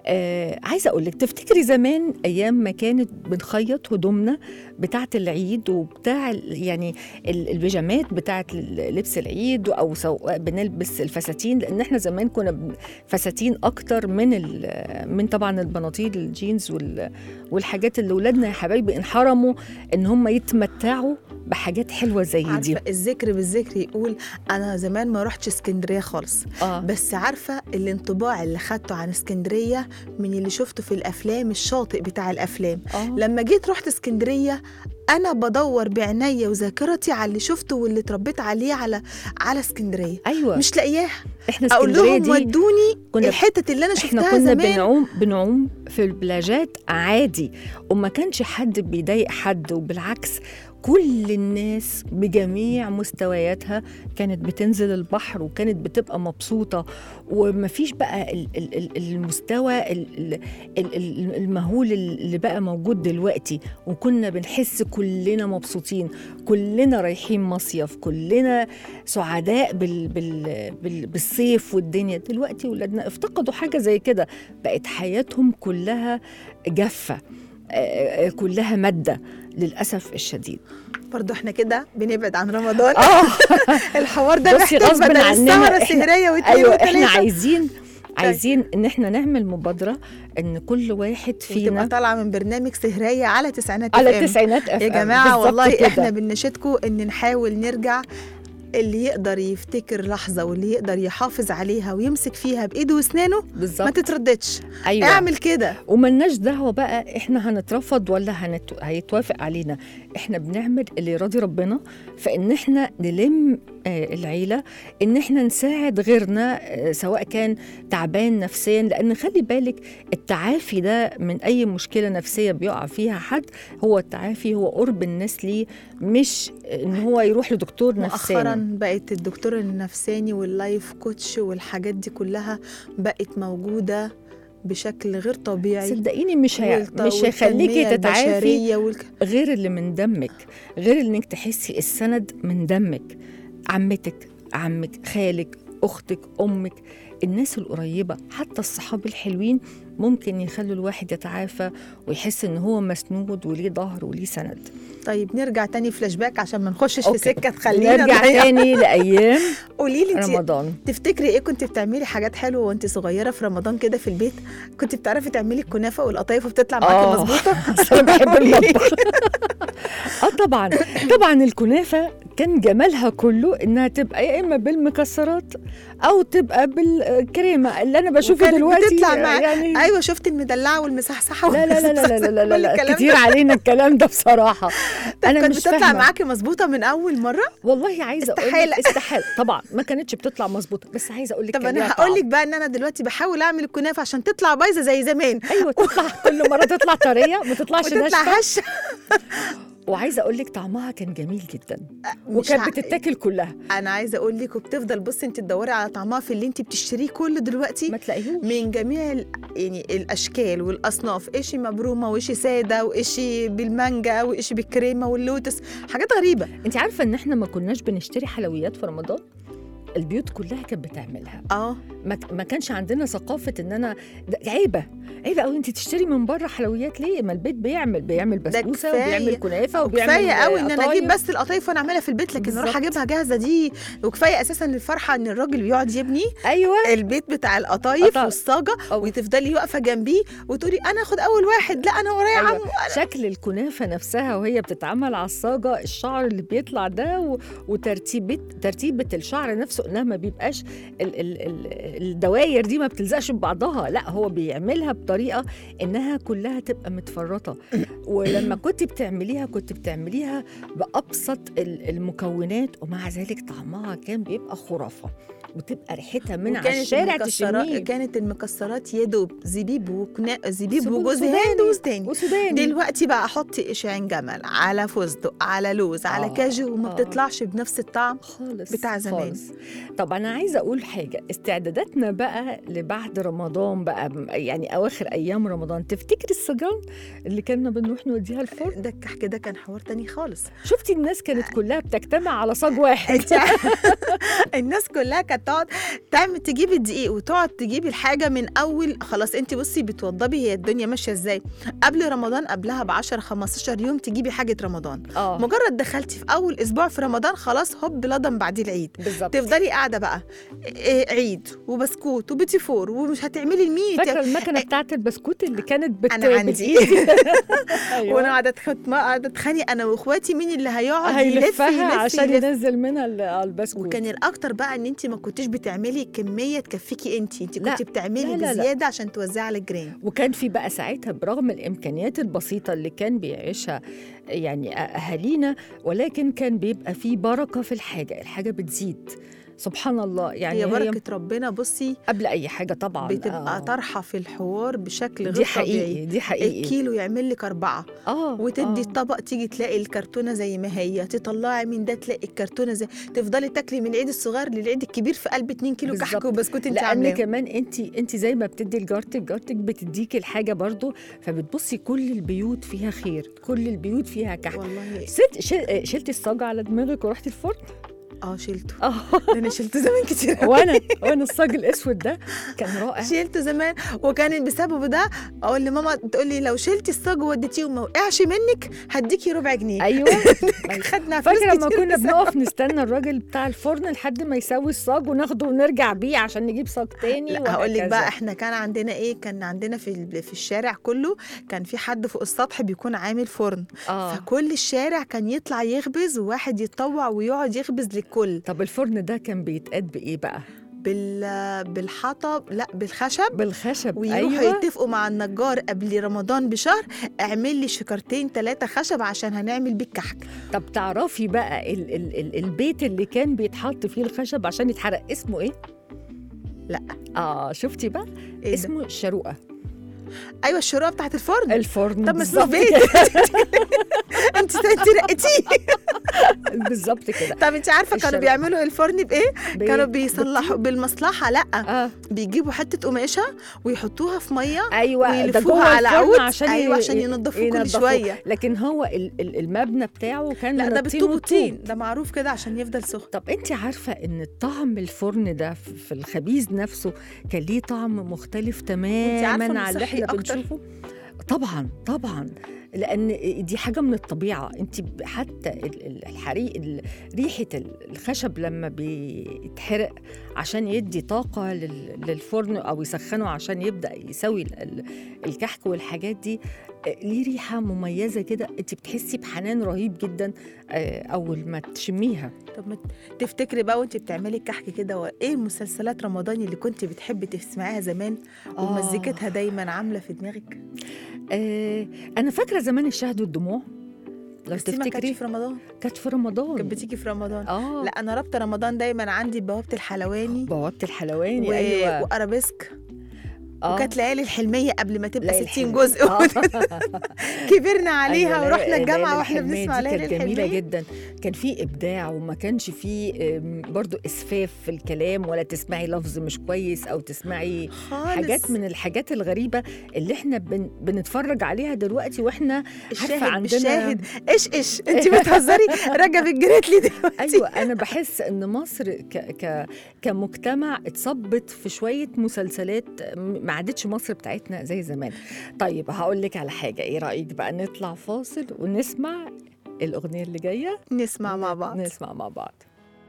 آه عايزه اقول لك تفتكري زمان ايام ما كانت بنخيط هدومنا بتاعه العيد وبتاع ال- يعني ال- البيجامات بتاعه ال- لبس العيد او سواء بنلبس الفساتين لان احنا زمان كنا بن- فساتين اكتر من ال- من طبعا البناطيل الجينز وال- والحاجات اللي ولادنا يا حبايبي انحرموا ان هم يتمتعوا بحاجات حلوه زي دي عارفه الذكر بالذكر يقول انا زمان ما رحتش اسكندريه خالص اه بس عارفه الانطباع اللي خدته عن اسكندريه من اللي شفته في الافلام الشاطئ بتاع الافلام اه لما جيت رحت اسكندريه انا بدور بعناية وذاكرتي على اللي شفته واللي اتربيت عليه على على اسكندريه ايوه مش لاقياها احنا اقول اسكندريه لهم دي ودوني كنا- الحتت اللي انا احنا شفتها كنا زمان بنعوم بنعوم في البلاجات عادي وما كانش حد بيضايق حد وبالعكس كل الناس بجميع مستوياتها كانت بتنزل البحر وكانت بتبقى مبسوطة ومفيش بقى ال- ال- ال- المستوى ال- ال- ال- ال- المهول اللي بقى موجود دلوقتي وكنا بنحس كلنا مبسوطين كلنا رايحين مصيف كلنا سعداء بال بال بال بالصيف والدنيا دلوقتي ولادنا افتقدوا حاجة زي كده بقت حياتهم كلها جافة آه، آه، كلها مادة للأسف الشديد برضو احنا كده بنبعد عن رمضان اه الحوار ده بصي محتاج غصب بدل عننا السهرة احنا- سهرية واثنين ايوه احنا وثلاثة عايزين عايزين ان احنا نعمل مبادرة ان كل واحد وتبقى فينا طالعة من برنامج سهرية على تسعينات على FM. التسعينات يا FM. جماعة بالظبط والله كده. احنا بننشدكم ان نحاول نرجع اللي يقدر يفتكر لحظة واللي يقدر يحافظ عليها ويمسك فيها بإيده وأسنانه ما بالظبط تترددش ايوه اعمل كده وملناش دعوه بقى احنا هنترفض ولا هنت... هيتوافق علينا احنا بنعمل اللي يراضي ربنا فان احنا نلم آه، العيله ان احنا نساعد غيرنا آه، سواء كان تعبان نفسيا لان خلي بالك التعافي ده من اي مشكله نفسيه بيقع فيها حد هو التعافي هو قرب الناس ليه مش ان هو يروح لدكتور مؤخرا نفساني بقت الدكتور النفساني واللايف كوتش والحاجات دي كلها بقت موجودة بشكل غير طبيعي صدقيني مش هي... والت- مش هيخليكي والتنمية تتعافي البشرية والك... غير اللي من دمك غير انك تحسي السند من دمك عمتك عمك خالك اختك امك الناس القريبه حتى الصحاب الحلوين ممكن يخلوا الواحد يتعافى ويحس ان هو مسنود وليه ظهر وليه سند طيب نرجع تاني فلاش باك عشان ما نخشش في أوكي. سكة تخلينا نرجع نضيع. تاني لايام قولي لي انت رمضان تفتكري ايه كنت بتعملي حاجات حلوه وانت صغيره في رمضان كده في البيت كنت بتعرفي تعملي الكنافه والقطايف وبتطلع معاكي آه. مظبوطه أصل انا بحب المطبخ اه طبعا طبعا الكنافه كان جمالها كله انها تبقى يا اما بالمكسرات او تبقى بالكريمه اللي انا بشوفه وكانت دلوقتي بتطلع مع- يعني ايوه شفت المدلعه والمسحسحه لا لا لا لا لا لا لا, لا, لا والكلام كتير علينا الكلام ده بصراحه انا كانت مش بتطلع فاهمه معاكي مظبوطه من اول مره والله عايزه اقول استحالة. لك استحاله طبعا ما كانتش بتطلع مظبوطه بس عايزه اقول لك طب كان انا ليها هقول طعم. لك بقى ان انا دلوقتي بحاول اعمل الكنافه عشان تطلع بايظه زي زمان ايوه تطلع كل مره تطلع طريه ما تطلعش وتطلع ناشفه هشه وعايزه اقول لك طعمها كان جميل جدا مش وكانت ع- بتتاكل كلها انا عايزه اقول لك وبتفضل بصي انت تدوري على طعمها في اللي انت بتشتريه كله دلوقتي ما تلاقيهوش من جميع ال- يعني الاشكال والاصناف اشي مبرومه واشي ساده واشي بالمانجا واشي بالكريمه واللوتس حاجات غريبه انت عارفه ان احنا ما كناش بنشتري حلويات في رمضان البيوت كلها كانت بتعملها اه ما, ما كانش عندنا ثقافه ان انا ده عيبه عيبه قوي انت تشتري من بره حلويات ليه ما البيت بيعمل بيعمل بسبوسه كفاية. وبيعمل كنافه وبيعمل وكفايه قوي ان انا اجيب قطايف. بس القطايف وانا اعملها في البيت لكن اروح بالظبط. اجيبها جاهزه دي وكفايه اساسا الفرحه ان الراجل بيقعد يبني ايوه البيت بتاع القطايف قطع- والصاجه أو- وتفضلي واقفه جنبيه وتقولي انا اخد اول واحد لا انا ورايا أيوة. عم شكل الكنافه نفسها وهي بتتعمل على الصاجه الشعر اللي بيطلع ده و... وترتيبه ترتيبه الشعر نفسه انها ما بيبقاش ال... ال... ال... الدواير دي ما بتلزقش ببعضها لا هو بيعملها بطريقه انها كلها تبقى متفرطه ولما كنت بتعمليها كنت بتعمليها بابسط ال- المكونات ومع ذلك طعمها كان بيبقى خرافه وتبقى ريحتها من على وكانت الشارع المكسرات تشميه كانت المكسرات يدوب زبيب وكنا زبيب سبوب وجوز سوداني. هند وستاني وسوداني دلوقتي بقى احطي قشعين جمل على فستق على لوز على آه، كاجو وما آه. بتطلعش بنفس الطعم خالص بتاع زمان. خالص. طب انا عايزه اقول حاجه استعداداتنا بقى لبعد رمضان بقى م- يعني اواخر ايام رمضان تفتكري السجان اللي كنا بنروح نوديها الفرن ده الكحك ده كان حوار تاني خالص شفتي الناس كانت كلها بتجتمع على صاج واحد انت الناس كلها كانت تقعد تعمل تجيب الدقيق وتقعد تجيب الحاجه من اول خلاص انت بصي بتوضبي هي الدنيا ماشيه ازاي قبل رمضان قبلها ب 10 15 يوم تجيبي حاجه رمضان اه مجرد دخلتي في اول اسبوع في رمضان خلاص هوب لضم بعديه العيد بالظبط تفضلي قاعده بقى إيه عيد وبسكوت وبيتي فور ومش هتعملي الميت فاكره المكنه بتاعت البسكوت اللي كانت بت... انا عندي بتقيس- وانا أيوة. قاعده أتخ- ما قاعده اتخانق انا واخواتي مين اللي هيقعد يلف هيلفها يلف عشان يلف. ينزل منها ال- البسكوت وكان الاكتر بقى ان انت ما كنتيش بتعملي كميه تكفيكي انت انت لا. كنت بتعملي لا، لا، لا. بزياده عشان توزعي على الجيران وكان في بقى ساعتها برغم الامكانيات البسيطه اللي كان بيعيشها يعني اهالينا ولكن كان بيبقى في بركه في الحاجه الحاجه بتزيد سبحان الله يعني هي هي بركه ربنا بصي قبل اي حاجه طبعا بتبقى آه. طرحه في الحوار بشكل غير دي طبيعي حقيقي دي حقيقي الكيلو يعمل لك أربعة اه وتدي آه. الطبق تيجي تلاقي الكرتونة زي ما هي تطلعي من ده تلاقي الكرتونة زي تفضلي تاكلي من العيد الصغير للعيد الكبير في قلب 2 كيلو كحك بالظبط. وبسكوت انت لان عاملاه كمان انت انت زي ما بتدي لجارتك جارتك بتديكي الحاجه برضو فبتبصي كل البيوت فيها خير كل البيوت فيها كحك والله ست شل... شلتي الصاج على دماغك ورحتي الفرن اه شلته اه ده انا شلته زمان كتير أوي. وانا وانا الصاج الاسود ده كان رائع شلته زمان وكان بسببه ده اقول لماما تقول لي لو شلتي الصاج ووديتيه وما وقعش منك هديكي ربع جنيه ايوه خدنا فلوس فاكره لما كتير كنا بسبب- بنقف نستنى الراجل بتاع الفرن لحد ما يسوي الصاج وناخده ونرجع بيه عشان نجيب صاج تاني لا هقول لك وهكذا. بقى احنا كان عندنا ايه كان عندنا في ال- في الشارع كله كان في حد فوق السطح بيكون عامل فرن اه فكل الشارع كان يطلع يخبز وواحد يتطوع ويقعد يخبز للكل طب الفرن ده كان بيتقاد بايه بقى بال بالحطب لا بالخشب بالخشب ويروحوا ايوه يتفقوا مع النجار قبل رمضان بشهر اعمل لي شكرتين ثلاثة خشب عشان هنعمل بيه الكحك طب تعرفي بقى ال ال ال البيت اللي كان بيتحط فيه الخشب عشان يتحرق اسمه ايه لا. اه شفتي بقى إيه ده؟ اسمه الشروقه ايوه الشروق بتاعت الفرن الفرن طب ما اسمه بالظبط بيت كده انت انت رقتيه بالظبط كده طب انت عارفه كانوا الشروق. بيعملوا الفرن بايه بإيه؟ كانوا بيصلحوا بالمصلحه لا اه بيجيبوا حته قماشه ويحطوها في ميه ايوه ده ويلفوها جوه على الفرن عود عشان ايوه ي- عشان ي- ينضفوه كل ينضفوه. شويه لكن هو ال- ال- المبنى بتاعه كان لا من ده الطين بالطوب والطوب. والطين ده معروف كده عشان يفضل سخن طب انت عارفه ان طعم الفرن ده في في الخبيز نفسه كان ليه طعم مختلف عارفة تماما إنه عن اللي صحي احنا أكتر؟ بنشوفه طبعا طبعا لان دي حاجه من الطبيعه انت ب- حتى ال- ال- الحريق ال- ريحه ال- الخشب لما بيتحرق عشان يدي طاقه لل- للفرن او يسخنه عشان يبدا يسوي ال- ال- الكحك والحاجات دي آه، ليه ريحه مميزه كده انت بتحسي بحنان رهيب جدا آه، اول ما تشميها طب ما تفتكري بقى وانت بتعملي الكحك كده وايه مسلسلات رمضان اللي كنت بتحبي تسمعيها زمان آه. ومزيكتها دايما عامله في دماغك آه انا فاكره زمان الشهد والدموع لو بس دي ما كانتش تفتكري في رمضان كانت في رمضان كانت بتيجي في رمضان اه لا انا رابطه رمضان دايما عندي بوابه الحلواني بوابه الحلواني و... ايوه وارابيسك آه. وكانت ليالي الحلميه قبل ما تبقى ليالي 60 الحلمية. جزء آه. كبرنا عليها أيوة، ورحنا ليالي الجامعه واحنا الحلمية بنسمع دي ليالي كانت جميلة الحلميه جدا كان في إبداع وما كانش في آم، برضو إسفاف في الكلام ولا تسمعي لفظ مش كويس أو تسمعي خالص حاجات من الحاجات الغريبة اللي احنا بن بنتفرج عليها دلوقتي واحنا عارفة الشاهد عندنا بالشاهد ايش ايش انت بتهزري رجب الجريت لي دلوقتي ايوه انا بحس ان مصر ك ك كمجتمع اتصبت في شويه مسلسلات م- ما عادتش مصر بتاعتنا زي زمان طيب هقول لك على حاجه ايه رايك بقى نطلع فاصل ونسمع الاغنيه اللي جايه نسمع مع بعض نسمع مع بعض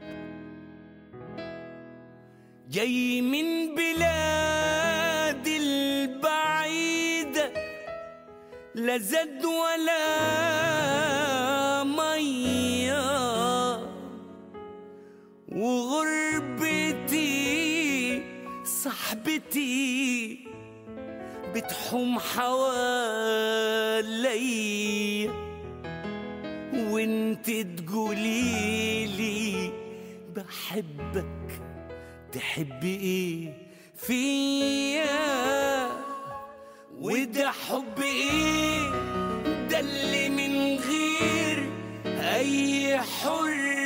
جاي من بلاد البعيدة لا زاد ولا مية وغربتي صاحبتي بتحوم حوالي وانت تقوليلي بحبك تحبي ايه فيا وده حب ايه ده اللي من غير اي حريه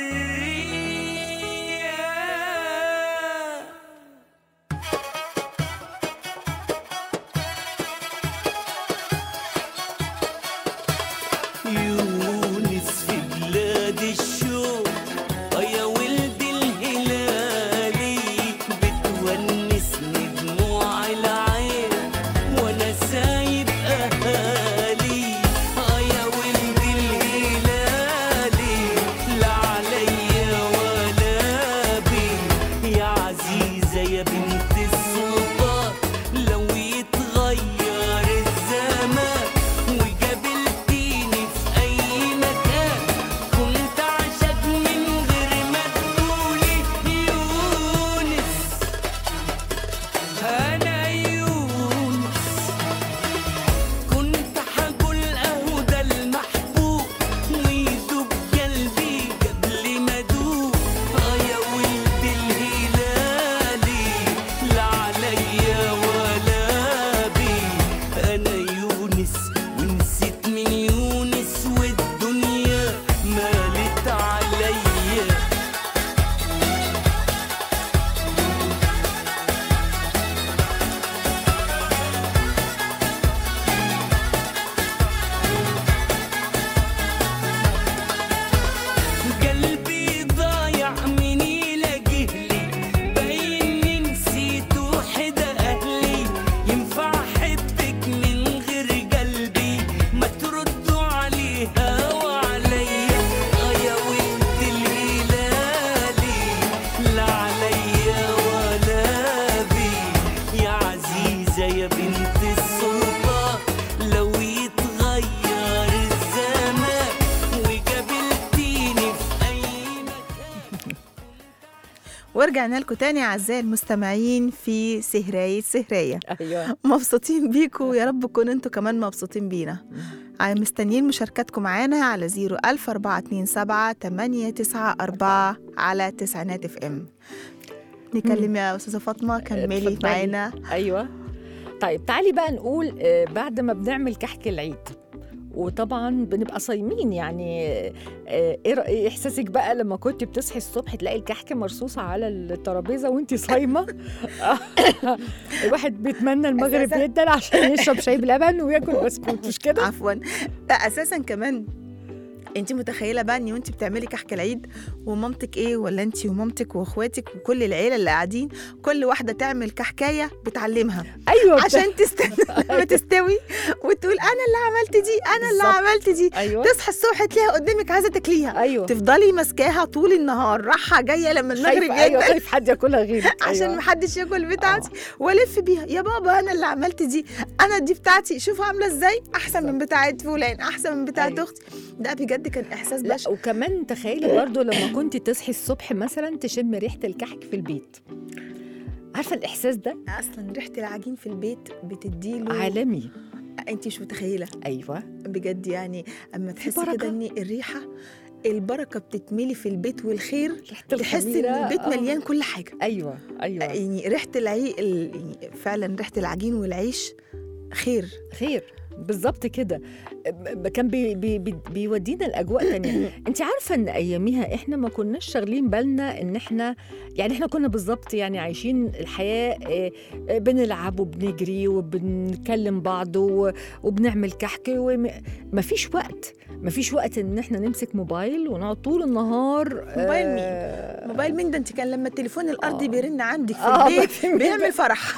يونس في بلاد الشوق آه يا ولد الهلالي بتونسني دموع العين وانا سايب اهالي آه يا ولد الهلالي لا عليا ولا بي يا عزيزة يا بنت السلطان لو يتغير الزمان وقابلتيني في أي مكان كنت عشق من غير ما تقولي يونس أنا يونس كنت حقول أهو ده المحبوب ويدوب قلبي قبل ما أدوب آه يا ولد الهلالي لا عليا ولا بي أنا يونس ونسيت من يونس والدنيا مالت عليا قلبي ضايع من يلاقيه لي باينني نسيت وحدة أهلي ينفع أحبك من غير قلبي ما تردوا عليها وعليا آه يا ولد الهلالي لا عليا ولا بي يا عزيزة يا بنت السلطان لو يتغير الزمان وقابلتيني في أي مكان ورجعنا لكم تاني اعزائي المستمعين في سهرايه سهريه ايوه مبسوطين بيكم يا رب تكونوا انتوا كمان مبسوطين بينا ع- مستنيين مشاركاتكم معانا على 01427 894 على تسعينات اف ام نكلم يا استاذه فاطمه كملي اتفضلي. معانا ايوه طيب تعالي بقى نقول آه، بعد ما بنعمل كحك العيد وطبعا بنبقى صايمين يعني آه، ايه رأ- إيه احساسك بقى لما كنت بتصحي الصبح تلاقي الكحك مرصوصه على الترابيزه وانت صايمه الواحد بيتمنى المغرب أساساً. جدا عشان يشرب شاي بلبن وياكل بسكوت مش كده عفوا لا اساسا كمان انت متخيله بقى ان وانت بتعملي كحك العيد ومامتك ايه ولا انت ومامتك واخواتك وكل العيله اللي قاعدين كل واحده تعمل كحكايه بتعلمها ايوه بت- عشان تستنى لما تستوي وتقول انا اللي عملت دي انا اللي بالظبط. عملت دي ايوه تصحى الصبح تلاقيها قدامك عايزه تاكليها ايوه تفضلي ماسكاها طول النهار رايحه جايه لما المغرب خايفة ايوه يبدا خايف حد ياكلها غيرك عشان أيوة. محدش ياكل بتاعتي والف بيها يا بابا انا اللي عملت دي انا دي بتاعتي شوف عامله ازاي احسن من بتاعت فلان احسن من بتاعت أيوة. اختي ده بجد كان احساس لا بشع وكمان تخيلي برضو لما كنت تصحي الصبح مثلا تشم ريحه الكحك في البيت عارفه الاحساس ده اصلا ريحه العجين في البيت بتديله عالمي انت مش متخيله ايوه بجد يعني اما تحسي بركة. كده ان الريحه البركه بتتملي في البيت والخير ريحة تحس ان الخميرة، البيت آه. مليان كل حاجه ايوه ايوه يعني ريحه العي ال- يعني فعلا ريحه العجين والعيش خير خير بالظبط كده ب- كان بي بي بي بيودينا الاجواء تانية انت عارفه ان اياميها احنا ما كناش شاغلين بالنا ان احنا يعني احنا كنا بالظبط يعني عايشين الحياه آه، آه، بنلعب وبنجري وبنكلم بعض و- وبنعمل كحك ومفيش وقت مفيش وقت ان احنا نمسك موبايل ونقعد طول النهار موبايل مين؟ آه، موبايل مين ده انت كان لما التليفون الارضي آه. بيرن عندك في آه، البيت في البيت. بيعمل فرح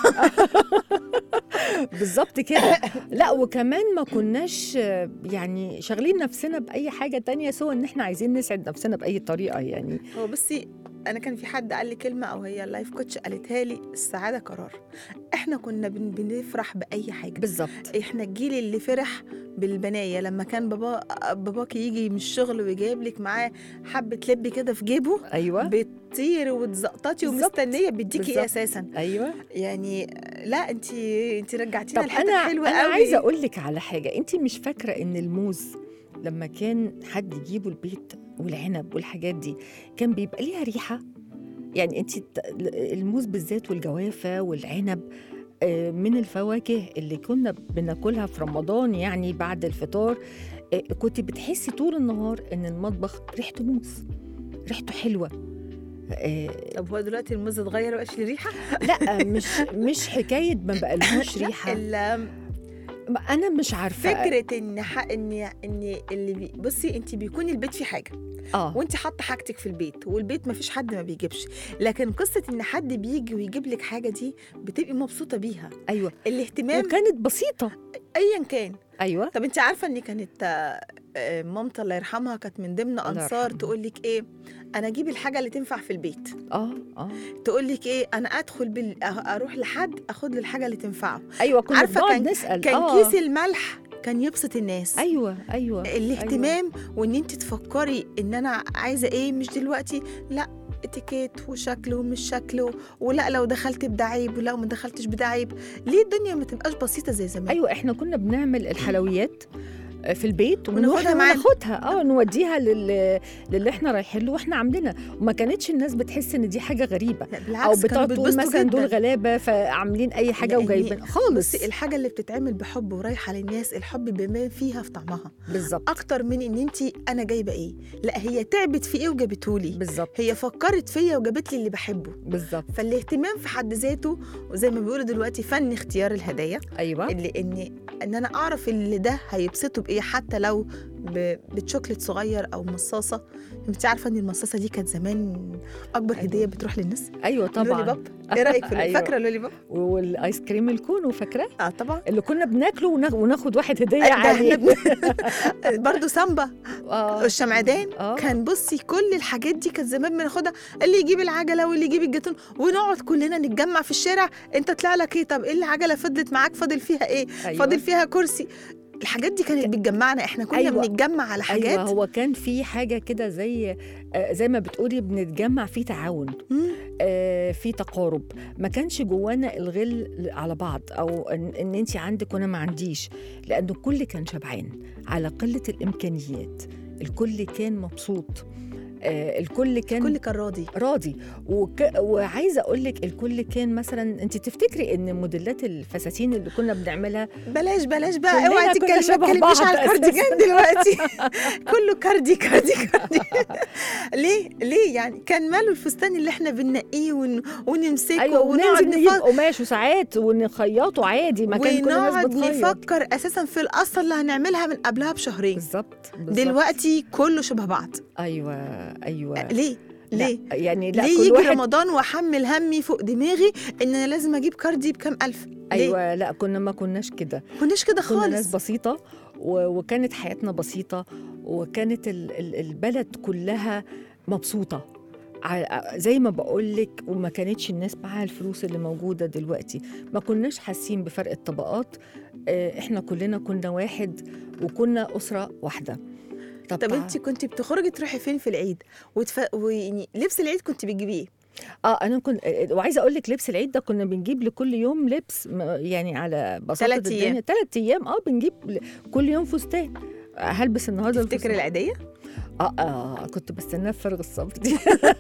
بالظبط كده لا وكمان ما كناش آه، يعني شاغلين نفسنا باي حاجه تانية سوى ان احنا عايزين نسعد نفسنا باي طريقه يعني هو بصي انا كان في حد قال لي كلمه او هي اللايف كوتش قالتها لي السعاده قرار احنا كنا بن بنفرح باي حاجه بالظبط احنا الجيل اللي فرح بالبنايه لما كان بابا باباك يجي من الشغل ويجيب لك معاه حبه لب كده في جيبه ايوه بتطيري وتزقططي بالظبط. ومستنيه بيديكي ايه بالظبط. اساسا ايوه يعني لا انت انت رجعتينا طب لحته انا حلوه انا قوي عايزه اقول لك على حاجه انت مش فاكره ان الموز لما كان حد يجيبه البيت والعنب والحاجات دي كان بيبقى ليها ريحه يعني انت الموز بالذات والجوافه والعنب آه، من الفواكه اللي كنا بناكلها في رمضان يعني بعد الفطار آه، كنت بتحسي طول النهار ان المطبخ ريحته موز ريحته حلوه آه، طب هو دلوقتي الموز اتغير مبقاش ليه ريحه لا مش مش حكايه ما بقالهوش لا، ريحه ال- ما انا مش عارفه فكره ان ح... ان ان اللي بي... بصي انت بيكون البيت فيه حاجه اه وانت حاطه حاجتك في البيت والبيت ما فيش حد ما بيجيبش لكن قصه ان حد بيجي ويجيب لك حاجه دي بتبقي مبسوطه بيها ايوه الاهتمام وكانت بسيطه ايا كان ايوه طب انت عارفه ان كانت آه، آه، مامتي الله يرحمها كانت من ضمن الله انصار يرحمها. تقول لك ايه انا اجيب الحاجه اللي تنفع في البيت اه اه تقول لك ايه انا ادخل بال... أ- اروح لحد اخد له الحاجه اللي تنفعه ايوه كنا عارفة بنقعد كان- نسال كان آه. كيس الملح كان يبسط الناس ايوه ايوه الاهتمام وان انت تفكري ان انا عايزه ايه مش دلوقتي لا اتيكيت وشكله ومش شكله ولا لو دخلت بده عيب ولا ما دخلتش بده عيب ليه الدنيا ما تبقاش بسيطه زي زمان ايوه احنا كنا بنعمل الحلويات في البيت ونروح وناخدها معانا. ناخدها اه نوديها لل... للي احنا رايحين له واحنا عاملينها وما كانتش الناس بتحس ان دي حاجه غريبه لا او بالعكس كانوا بتقعد تقول بيتبسطوا مثلا دول جداً. غلابه فعاملين اي حاجه لأن وجايبين خالص بصي الحاجه اللي بتتعمل بحب ورايحه للناس الحب بيبان فيها في طعمها بالظبط اكتر من ان انت انا جايبه ايه لا هي تعبت في ايه وجابته لي بالظبط هي فكرت فيا وجابت لي اللي بحبه بالظبط فالاهتمام في حد ذاته وزي ما بيقولوا دلوقتي فن اختيار الهدايا ايوه اللي ان ان انا اعرف اللي ده هيبسطه بايه حتى لو ب- بتشوكلت صغير او مصاصه انت عارفه ان المصاصه دي كانت زمان اكبر أيوة. هديه بتروح للناس ايوه لولي طبعا باب ايه رايك في أيوة. أيوة. فاكره لولي باب والايس كريم الكون فاكره اه طبعا اللي كنا بناكله وناخ- وناخد واحد هديه ده عادي إحنا برضه سامبا اه والشمعدان اه كان بصي كل الحاجات دي كانت زمان بناخدها اللي يجيب العجله واللي يجيب الجاتون ونقعد كلنا نتجمع في الشارع انت طلع لك ايه طب ايه العجله فضلت معاك فاضل فيها ايه أيوة. فاضل فيها كرسي الحاجات دي كانت بتجمعنا احنا كنا أيوة. بنتجمع على حاجات ايوه هو كان في حاجه كده زي آه، زي ما بتقولي بنتجمع في تعاون مم. آه، في تقارب ما كانش جوانا الغل على بعض او ان, إن انت عندك وانا ما عنديش لان الكل كان شبعان على قله الامكانيات الكل كان مبسوط آه، الكل كان كل كان راضي راضي وك... وعايزه اقول لك الكل كان مثلا انت تفتكري ان موديلات الفساتين اللي كنا بنعملها بلاش بلاش بقى كلنا اوعي كنا تتكلمي شبه ما تتكلميش بعض على الكارديجان أساساً. دلوقتي كله كاردي كاردي كاردي ليه ليه يعني كان ماله الفستان اللي احنا بننقيه ون... ونمسكه ايوه ونقعد وننزل نجيب نفكر قماش وساعات ونخيطه عادي ما كان كل الناس ونقعد بتخيط نفكر اساسا في القصه اللي هنعملها من قبلها بشهرين بالظبط بالظبط. دلوقتي كله شبه بعض ايوه ايوه ليه لا، ليه يعني لا ليه كل يجي واحد رمضان واحمل همي فوق دماغي ان انا لازم اجيب كاردي بكام الف ليه ايوه لا كنا ما كناش كده كناش كده كنا ناس خالص بسيطه و... وكانت حياتنا بسيطه وكانت ال... ال- البلد كلها مبسوطه ع- زي ما بقول لك وما كانتش الناس معاها الفلوس اللي موجوده دلوقتي ما كناش حاسين بفرق الطبقات آه، احنا كلنا كنا واحد وكنا اسره واحده طب تع- انت كنت بتخرجي تروحي فين في العيد وتف... ويعني لبس العيد كنت بتجيبيه اه انا كنت وعايزه اقول لك لبس العيد ده كنا بنجيب لكل يوم لبس م- يعني على بساطه تلات أيام. الدنيا ثلاث ايام اه بنجيب ل- كل يوم فستان هلبس النهارده تفتكر الفستان. العيديه اه اه كنت بستناه بفارغ الصبر دي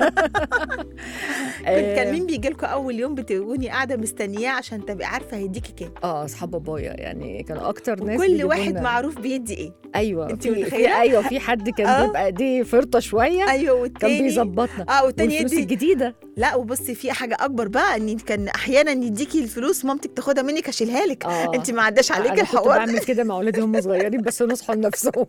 كنت كان مين بيجي لكم اول يوم بتقولي قاعده مستنياه عشان تبقي عارفه هيديكي كام اه اصحاب بابايا يعني كانوا اكتر ناس وكل بيجيبوا واحد لنا- معروف بيدي ايه ايوه انت في, في متخيلة؟ ايوه في حد كان آه. بيبقى ايديه فرطه شويه ايوه كان والتاني بيظبطنا اه والتاني والفلوس يدي الجديده لا وبصي في حاجه اكبر بقى ان كان احيانا يديكي الفلوس مامتك تاخدها منك اشيلها لك اه انت ما عداش عليك انا كنت الحوار بعمل كده مع اولادي هم صغيرين بس نصحوا لنفسهم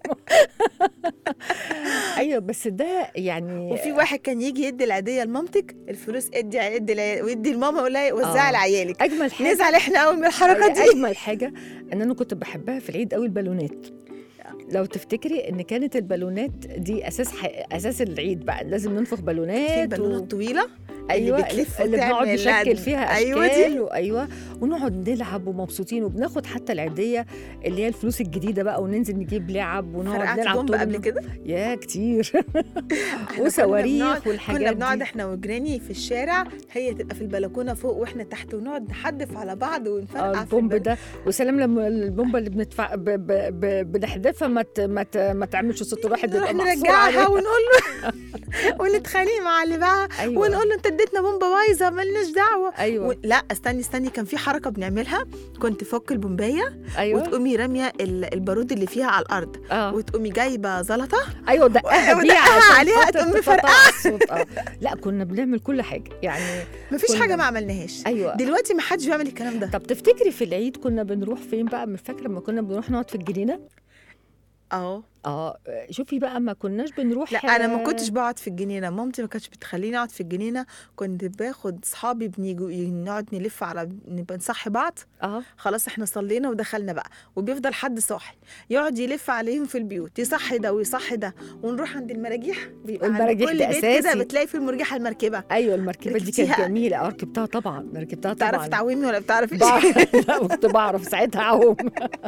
ايوه بس ده يعني وفي واحد كان يجي يدي العيديه لمامتك الفلوس ادي ادي العيال- ويدي لماما ولا آه. وزعها لعيالك اجمل حاجه نزعل احنا قوي من الحركه دي اجمل حاجه ان انا كنت بحبها في العيد قوي البالونات لو تفتكري ان كانت البالونات دي اساس ح... اساس العيد بقى لازم ننفخ بالونات في البالونه الطويله ايوه بتلف اللي بنقعد وتعمل نشكل لعب. فيها أيوة اشكال دي. وايوه ونقعد نلعب ومبسوطين وبناخد حتى العيديه اللي هي الفلوس الجديده بقى وننزل نجيب لعب ونقعد فرقعت نلعب بومب طول قبل النهار. كده يا كتير إحنا كنا وصواريخ بنقعد- والحاجات كنا بنقعد دي احنا وجيراني في الشارع هي تبقى في البلكونه فوق واحنا تحت ونقعد نحدف على بعض ونفرقع اه في البومب البل- ده وسلام لما البومبه اللي بندفع ب... ب... ب... بنحذفها ما ت... ما, ت... ما تعملش صوت الواحد نروح بيبقى محصور نرجعها عليها ونقول له ونتخانق مع اللي باعها ايوه ونقول له انت اديتنا بومبه بايظه مالناش دعوه ايوه و... لا استني استني كان في حركه بنعملها كنت فك البومبايه ايوه وتقومي راميه ال- البارود اللي فيها على الارض اه وتقومي جايبه زلطه ايوه دقها بيها ودقها عشان عليها خاطر تقوم تقطع مفرقعة. الصوت اه لا كنا بنعمل كل حاجه يعني مفيش كنا- حاجه ما عملناهاش ايوه دلوقتي ما حدش بيعمل الكلام ده طب تفتكري في العيد كنا بنروح فين بقى مش فاكره لما كنا بنروح نقعد في الجنينه اه اه شوفي بقى ما كناش بنروح لا انا ما كنتش بقعد في الجنينه مامتي ما كانتش بتخليني اقعد في الجنينه كنت باخد صحابي بنيجوا نقعد نلف على نبقى نصحي بعض اه خلاص احنا صلينا ودخلنا بقى وبيفضل حد صاحي يقعد يلف عليهم في البيوت يصحي ده ويصحي ده ونروح عند المراجيح بيبقى عند والمراجيح كل ده بيت كده أساسي. بتلاقي في المرجحه المركبه ايوه المركبه دي كانت ركبتيها؟ جميله اه ركبتها طبعا ركبتها بتعرفي طبعا تعومي ولا بتعرفي بعرف لا كنت بعرف ساعتها اعوم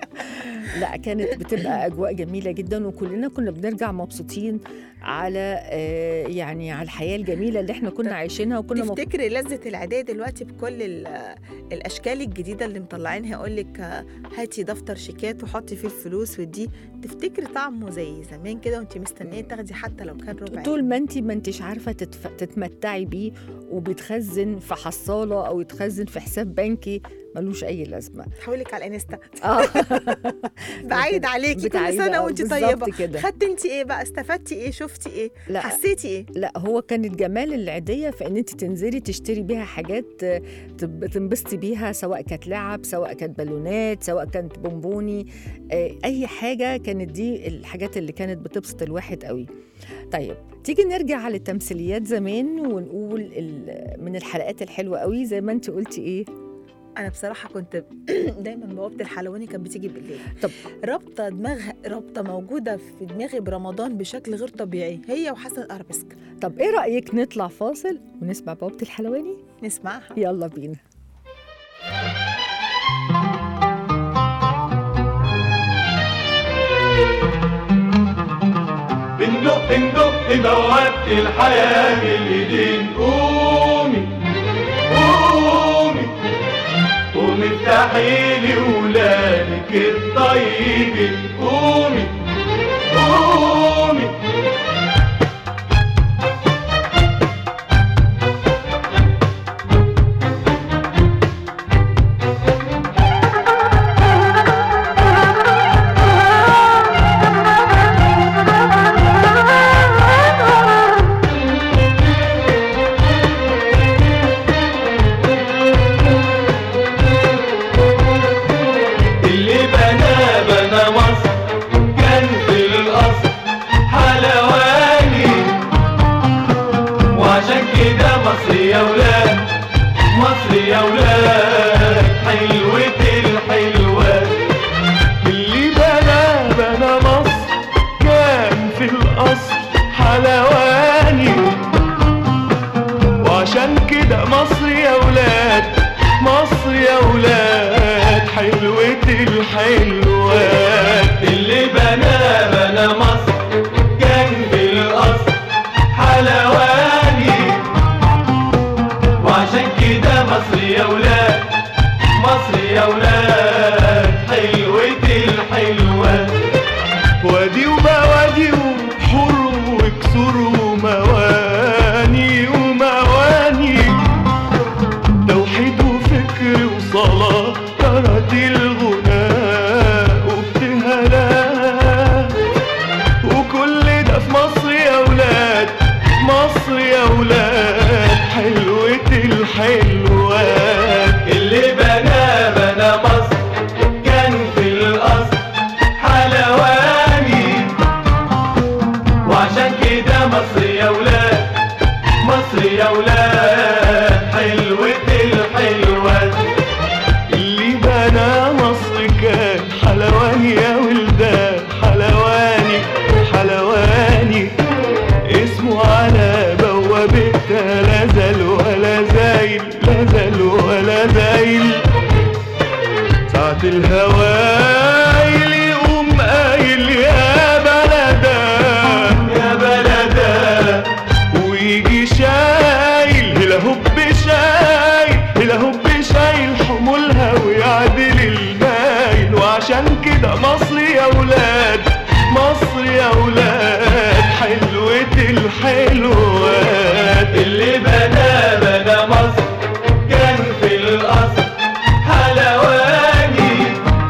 لا كانت بتبقى اجواء جميله جدا وكلنا كنا بنرجع مبسوطين على آه، يعني على الحياه الجميله اللي احنا كنا عايشينها وكنا مب... تفتكري لذة العيدية دلوقتي بكل ال- الأشكال الجديدة اللي مطلعينها يقول لك هاتي دفتر شيكات وحطي فيه الفلوس ودي تفتكري طعمه زي زمان كده وانت مستنية تاخدي حتى لو كان ربع طول ما انت ما انتش عارفه تتف... تتمتعي بيه وبيتخزن في حصاله او يتخزن في حساب بنكي ملوش اي لازمه حولك على الانستا اه بعيد عليكي كل بتعيد- سنة آه، وانت بالظبط طيبة كده خدتي انت ايه بقى استفدتي ايه شفتي ايه لا حسيتي ايه لا هو كان الجمال العيدية في ان انت تنزلي تشتري بيها حاجات آه، تب- تنبسطي بيها سواء كانت لعب سواء كانت بالونات سواء كانت بونبوني آه، اي حاجة كانت دي الحاجات اللي كانت بتبسط الواحد قوي طيب تيجي نرجع على التمثيليات زمان ونقول ال- من الحلقات الحلوة قوي زي ما انت قلتي ايه انا بصراحة كنت دايما بوابة الحلواني كانت بتيجي بالليل طب. رابطة دماغ رابطة موجودة في دماغي برمضان بشكل غير طبيعي هي وحسن ارابيسك طب ايه رأيك نطلع فاصل ونسمع بوابة الحلواني نسمعها يلا بينا بندق ندق بوابة الحياة بالايدين قومي قومي قومي افتحي لي ولادك الطيبين قومي قومي اللي بنى بنى مصر كان في الأصل حلواني وعشان كده مصر يا ولاد مصر يا ولاد حلوة الحلوات اللي بنى بنى مصر كان في الأصل حلواني وعشان كده مصر يا ولاد مصر يا ولاد حلوة الحلوات اللي بنى بنى مصر كان بالأصل حلواني وعشان كده مصر يا ولاد مصر يا ولاد حلوة الحلوات وادي وبوادي وحور مصر يا ولاد حلوة الحلوات اللي بنى مصر كان حلواني يا ولدان حلواني حلواني اسمه على بوابتها لا زال ولا زايل لا زال ولا زايل ساعة الهوايل يقوم قايل يا بلدا يا بلدا ويجي شايل هلا هوب شايل هلا هوب شايل حمولها ويعدل المايل وعشان كده مصر يا ولاد مصر يا ولاد حلوة الحلوات اللي بنى بنى مصر كان في الأصل حلواني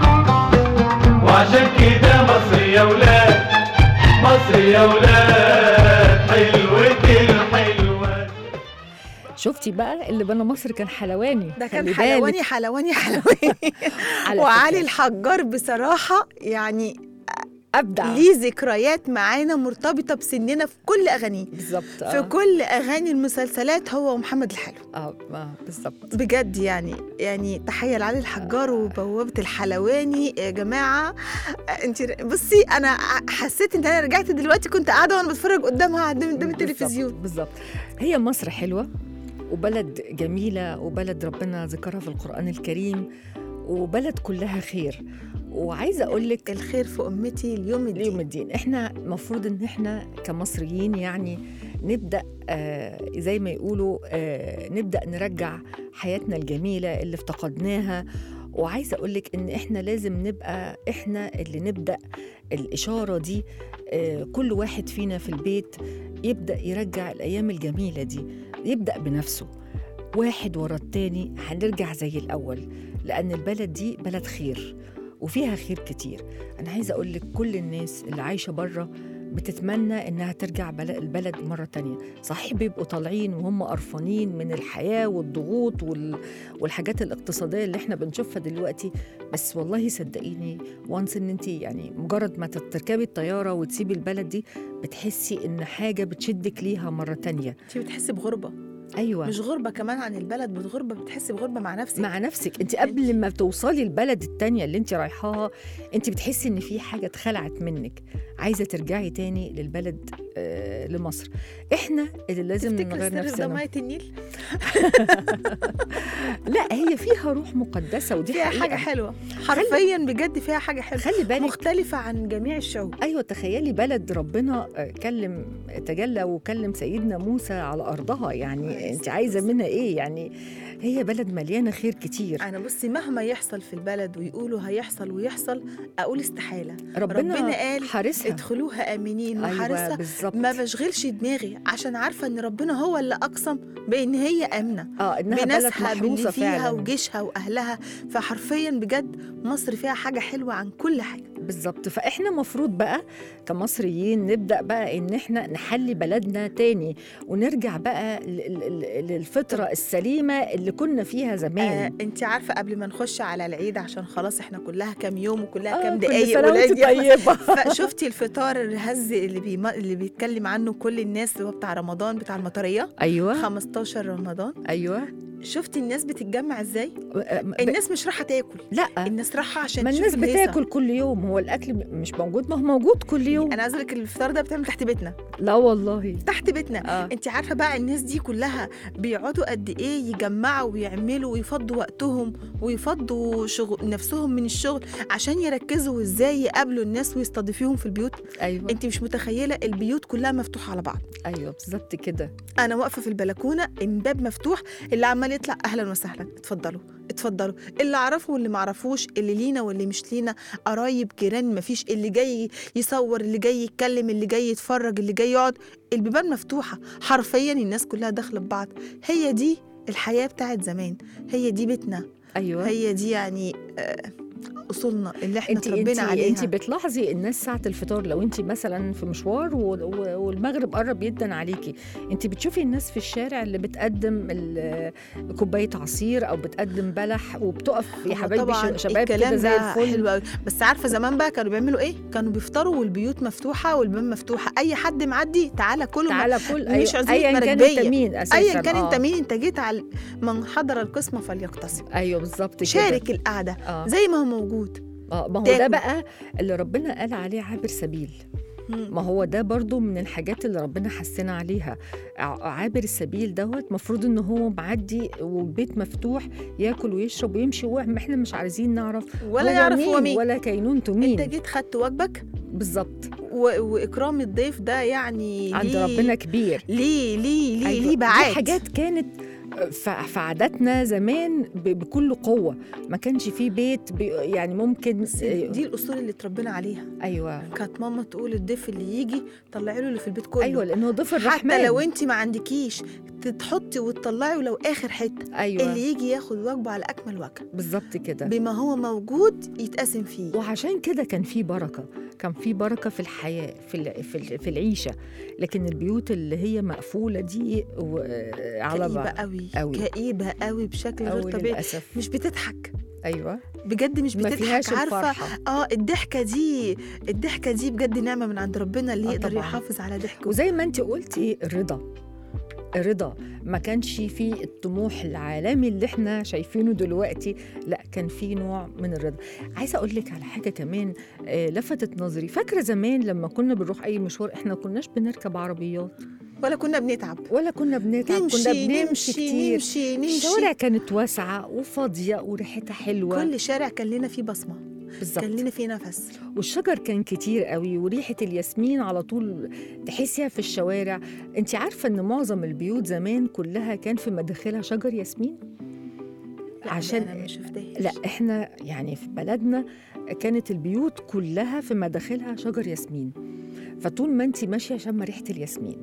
وعشان كده مصر يا ولاد مصر يا ولاد حلوة الحلوات شفتي بقى اللي بنى مصر كان حلواني ده كان خلي حلواني بالك. حلواني حلواني على وعلي فكرة. الحجار بصراحة يعني ابدع ليه ذكريات معانا مرتبطة بسننا في كل أغانيه بالظبط في كل أغاني المسلسلات هو ومحمد الحلو اه آه، بالظبط بجد يعني يعني تحية لعلي الحجار وبوابة الحلواني يا جماعة انت بصي انا حسيت ان انا رجعت دلوقتي كنت قاعدة وانا بتفرج قدامها قدام قدام بالظبط، التلفزيون بالظبط هي مصر حلوة وبلد جميلة وبلد ربنا ذكرها في القرآن الكريم وبلد كلها خير وعايزة أقول لك الخير في امتي اليوم الدين اليوم الدين احنا مفروض ان احنا كمصريين يعني نبدا آه زي ما يقولوا آه نبدا نرجع حياتنا الجميله اللي افتقدناها وعايزه اقول لك ان احنا لازم نبقى احنا اللي نبدا الاشاره دي آه كل واحد فينا في البيت يبدا يرجع الايام الجميله دي يبدا بنفسه واحد ورا التاني هنرجع زي الاول لان البلد دي بلد خير وفيها خير كتير أنا عايزة أقول لك كل الناس اللي عايشة بره بتتمنى إنها ترجع بل- البلد مرة تانية صحيح بيبقوا طالعين وهم قرفانين من الحياة والضغوط وال... والحاجات الاقتصادية اللي احنا بنشوفها دلوقتي بس والله صدقيني وانس ان انت يعني مجرد ما تركبي الطيارة وتسيبي البلد دي بتحسي ان حاجة بتشدك ليها مرة تانية انت بتحسي بغربة ايوه مش غربة كمان عن البلد بغربة بتحسي بغربة مع نفسك مع نفسك انت قبل ما توصلي البلد التانية اللي انت رايحاها انت بتحسي ان في حاجة اتخلعت منك عايزة ترجعي تاني للبلد آه لمصر احنا اللي لازم تفتكري نغير السر ده نفسنا مية النيل لا هي فيها روح مقدسة ودي فيها حقيقة. حاجة حلوة حرفيا بجد فيها حاجة حلوة خلي بالك مختلفة عن جميع الشعوب ايوه تخيلي بلد ربنا آه، كلم تجلى وكلم سيدنا موسى على ارضها يعني عليه انت الصلاة عايزه والسلام. منها ايه يعني هي بلد مليانه خير كتير أنا بصي مهما يحصل في البلد ويقولوا هيحصل ويحصل أقول استحالة ربنا, ربنا قال حارسها ادخلوها آمنين ايوه وحارسها بالظبط ما بشغلش دماغي عشان عارفة إن ربنا هو اللي أقسم بإن هي آمنة اه انها بلد بناسها باللي محروسه فيها فعلا وجيشها وأهلها فحرفيا بجد مصر فيها حاجة حلوة عن كل حاجة بالظبط فاحنا مفروض بقى كمصريين نبدا بقى ان احنا نحلي بلدنا تاني ونرجع بقى ل- ل- للفطره السليمه اللي كنا فيها آه زمان انت عارفة قبل ما نخش على العيد عشان خلاص احنا كلها كام يوم وكلها آه، كام كل دقايق سنة والعيد وانت يخلص. طيبه فشفتي الفطار الهز اللي بيم... اللي بيتكلم عنه كل الناس اللي هو بتاع رمضان بتاع المطريه ايوه 15 رمضان ايوه شفتي الناس بتتجمع ازاي آه، ب- الناس مش رايحه تاكل لا الناس رايحه عشان ما تشوف الناس الهيصة. بتاكل كل يوم هو الاكل م- مش موجود ما هو موجود كل يوم انا عايزه لك الفطار ده بتعمل تحت بيتنا لا والله تحت بيتنا اه انت عارفه بقى الناس دي كلها بيقعدوا قد ايه يجمعوا ويعملوا ويفضوا وقتهم ويفضوا شغل نفسهم من الشغل عشان يركزوا ازاي يقابلوا الناس ويستضيفوهم في البيوت ايوه انت مش متخيله البيوت كلها مفتوحه على بعض ايوه بالظبط كده انا واقفه في البلكونه الباب مفتوح اللي عمال يطلع اهلا وسهلا اتفضلوا اتفضلوا اللي اعرفه واللي ما اعرفوش اللي لينا واللي مش لينا قرايب جيران مفيش اللي جاي يصور اللي جاي يتكلم اللي جاي يتفرج اللي جاي يقعد البيبان مفتوحه حرفيا الناس كلها داخله ببعض هي دي الحياه بتاعت زمان هي دي بيتنا ايوه هي دي يعني آه، اصولنا اللي احنا انت اتربينا انت عليها انت بتلاحظي الناس ساعه الفطار لو انت مثلا في مشوار و- و- والمغرب قرب جدا عليكي انت بتشوفي الناس في الشارع اللي بتقدم ال- كوبايه عصير او بتقدم بلح وبتقف يا هو حبايبي طبعا ش- شباب الكلام كده زي ده الفل حلو قوي بس عارفه زمان بقى كانوا بيعملوا ايه كانوا بيفطروا والبيوت مفتوحه والباب مفتوحه اي حد معدي تعالى كل تعالى كل مش عزومة ايا كان مراكبية. انت مين اساسا ايا كان آه. انت مين انت جيت على من حضر القسمه فليقتسم ايوه بالظبط كده شارك القعده اه زي ما هو موجود اه ما هو ده تاكل. بقى اللي ربنا قال عليه عابر سبيل ما هو ده برضو من الحاجات اللي ربنا حسنا عليها ع- عابر السبيل دوت مفروض ان هو معدي والبيت مفتوح ياكل ويشرب ويمشي وهو احنا مش عايزين نعرف ولا يعرف هو مين ولا كينونته انت مين جيت خدت واجبك بالظبط و... واكرام الضيف ده يعني عند ليه- ربنا كبير ليه ليه ليه أيوة. ليه دي بعاد حاجات كانت ف- في عاداتنا زمان ب- بكل قوه ما كانش فيه بيت بي- يعني ممكن بس دي الاصول اللي اتربينا عليها ايوه كانت ماما تقول الضيف اللي يجي طلعي له اللي في البيت كله ايوه لانه ضيف الرحمن حتى لو انت ما عندكيش تحطي وتطلعي ولو اخر حته ايوه اللي يجي ياخد واجبه على اكمل وجه بالظبط كده بما هو موجود يتقسم فيه وعشان كده كان في بركه كان في بركه في الحياه في ال- في ال- في العيشه لكن البيوت اللي هي مقفوله دي و- على كئيبه بعض قوي أوي. كئيبه قوي بشكل غير أوي طبيعي للاسف مش بتضحك ايوه بجد مش ما فيهاش بتضحك عارفه الفرحه اه الضحكه دي الضحكه دي بجد نعمه من عند ربنا اللي آه يقدر طبعاً. يحافظ على ضحكه وزي ما انت قلتي الرضا الرضا ما كانش في الطموح العالمي اللي احنا شايفينه دلوقتي لا كان في نوع من الرضا عايزه اقول لك على حاجه كمان آه لفتت نظري فاكره زمان لما كنا بنروح اي مشوار احنا ما كناش بنركب عربيات ولا كنا بنتعب ولا كنا بنتعب كنا نمشي بنمشي نمشي كتير نمشي نمشي الشوارع كانت واسعه وفاضيه وريحتها حلوه كل شارع كان لنا فيه بصمه بالظبط كان لنا فيه نفس والشجر كان كتير قوي وريحة الياسمين على طول تحسيها في الشوارع انت عارفة ان معظم البيوت زمان كلها كان في مداخلها شجر ياسمين لا، عشان- انا ما شفتهاش لا احنا يعني في بلدنا كانت البيوت كلها في مداخلها شجر ياسمين فطول ما انت ماشية شم ريحة الياسمين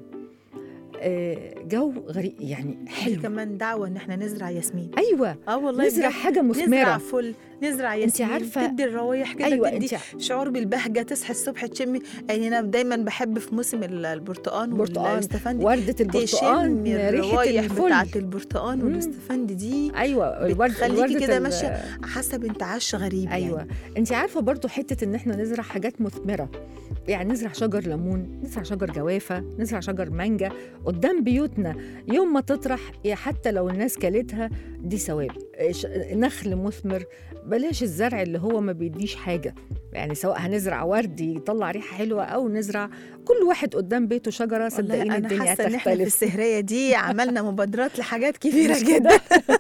آه، جو غريب يعني دي حلو كمان دعوه ان احنا نزرع ياسمين ايوه اه والله نزرع بجد. حاجة نزرع مثمرة فل نزرع ياسمين عارفة- تدي الروايح كده ايوه تدي انت شعور بالبهجه تصحي الصبح تشمي يعني انا دايما بحب في موسم ال- البرتقال برتقال والاستفندي وردة البرتقال تشمي ريحة الروايح الفل بتاعه البرتقال مم. والاستفندي دي ايوه الورد بتخليكي الوردة كده ال- ماشية حاسه بانتعاش غريب ايوه يعني. انت عارفه برضو حته ان احنا نزرع حاجات مثمره يعني نزرع شجر ليمون نزرع شجر جوافه نزرع شجر مانجا قدام بيوتنا يوم ما تطرح يا حتى لو الناس كلتها دي ثواب ش- نخل مثمر بلاش الزرع اللي هو ما بيديش حاجه يعني سواء هنزرع ورد يطلع ريحه حلوه او نزرع كل واحد قدام بيته شجره والله صدقيني انا الدنيا حاسه ان احنا في هتختلف السهريه دي عملنا مبادرات لحاجات كبيره مش جدا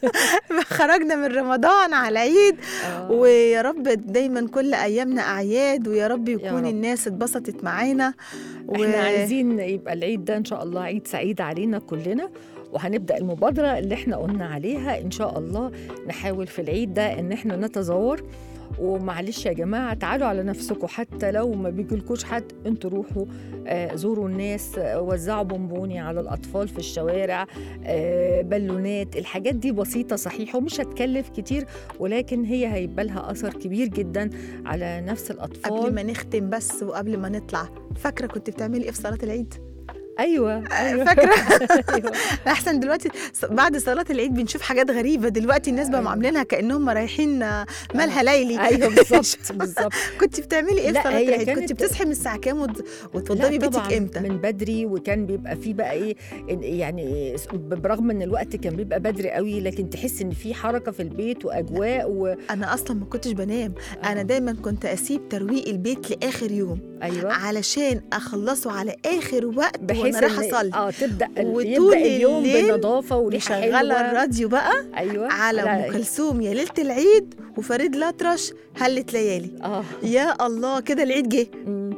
خرجنا من رمضان على عيد آه. ويا رب دايما كل ايامنا اعياد ويا رب يكون رب. الناس اتبسطت معانا احنا عايزين يبقى العيد ده ان شاء الله عيد سعيد علينا كلنا وهنبدا المبادره اللي احنا قلنا عليها ان شاء الله نحاول في العيد ده ان احنا نتزور ومعلش يا جماعه تعالوا على نفسكم حتى لو ما بيجيلكوش حد انتوا روحوا آه زوروا الناس آه وزعوا بونبوني على الاطفال في الشوارع آه بالونات الحاجات دي بسيطه صحيح ومش هتكلف كتير ولكن هي هيبقى لها اثر كبير جدا على نفس الاطفال قبل ما نختم بس وقبل ما نطلع فاكره كنت بتعملي ايه في صلاه العيد ايوه ايوه فاكره أيوة. احسن دلوقتي ص- بعد صلاه العيد بنشوف حاجات غريبه دلوقتي الناس بقوا أيوة. عاملينها كانهم رايحين آه، مالها ليلي ايوه بالظبط بالظبط كنت بتعملي ايه في لا، صلاه هي العيد كنت كانت- بتصحي من الساعه كام وت- لا وتوضبي طبعا بيتك امتى من بدري وكان بيبقى فيه بقى ايه إن- يعني برغم ان الوقت كان بيبقى بدري قوي لكن تحس ان في حركه في البيت واجواء و... انا اصلا ما كنتش بنام انا دايما كنت اسيب ترويق البيت لاخر يوم ايوه علشان اخلصه على اخر وقت بحيث وانا رايحه إن- اصلي اه تبدا ال- وطول يبدا اليوم الليل بنظافه وريحه مشغله حلوه الراديو بقى ايوه على لا، ام كلثوم يا ليله العيد وفريد الأطرش هلت ليالي اه يا الله كده العيد جه مم.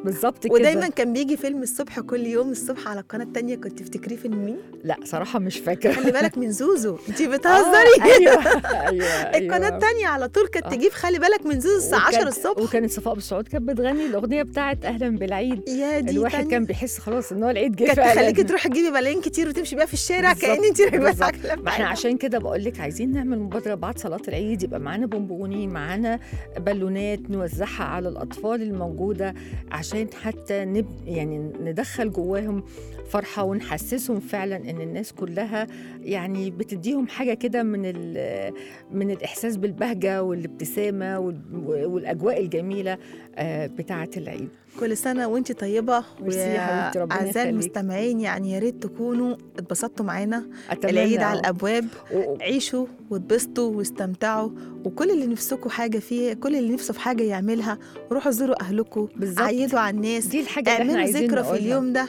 بالظبط كده ودايما كان بيجي فيلم الصبح كل يوم الصبح على القناه التانية كنت تفتكريه فيلم مين لا صراحه مش فاكره خلي بالك من زوزو انت آه، بتهزري ايوه ايوه القناه التانية على طول كانت آه. تجيب خلي بالك من زوزو الساعه 10 وكان- الصبح وكانت صفاء بالسعود كانت بتغني الاغنيه بتاعت اهلا بالعيد يا دي الواحد تانية. كان بيحس خلاص ان هو العيد جه كانت فعلا تخليكي تروحي تجيبي بلايين كتير وتمشي بيها في الشارع بالظبط، كأن انت راكبه بالظبط. عجله ما احنا عشان كده بقول لك عايزين نعمل مبادره بعد صلاه العيد يبقى معانا بونبوني معانا بالونات نوزعها على الاطفال الموجوده عشان حتى نب يعني ندخل جواهم فرحه ونحسسهم فعلا ان الناس كلها يعني بتديهم حاجه كده من ال- من الاحساس بالبهجه والابتسامه وال- والاجواء الجميله آه، بتاعه العيد كل سنه وانت طيبه ميرسي يا حبيبتي، ربنا واعزائي يخليك. المستمعين يعني يا ريت تكونوا اتبسطتوا معانا اتمنى العيد على آه. الابواب و- عيشوا واتبسطوا واستمتعوا وكل اللي نفسكم حاجه فيه كل اللي نفسه في حاجه يعملها روحوا زوروا اهلكم بالظبط. عيدوا على الناس دي الحاجه اللي احنا اعملوا عايزين ذكرى في نقولها. اليوم ده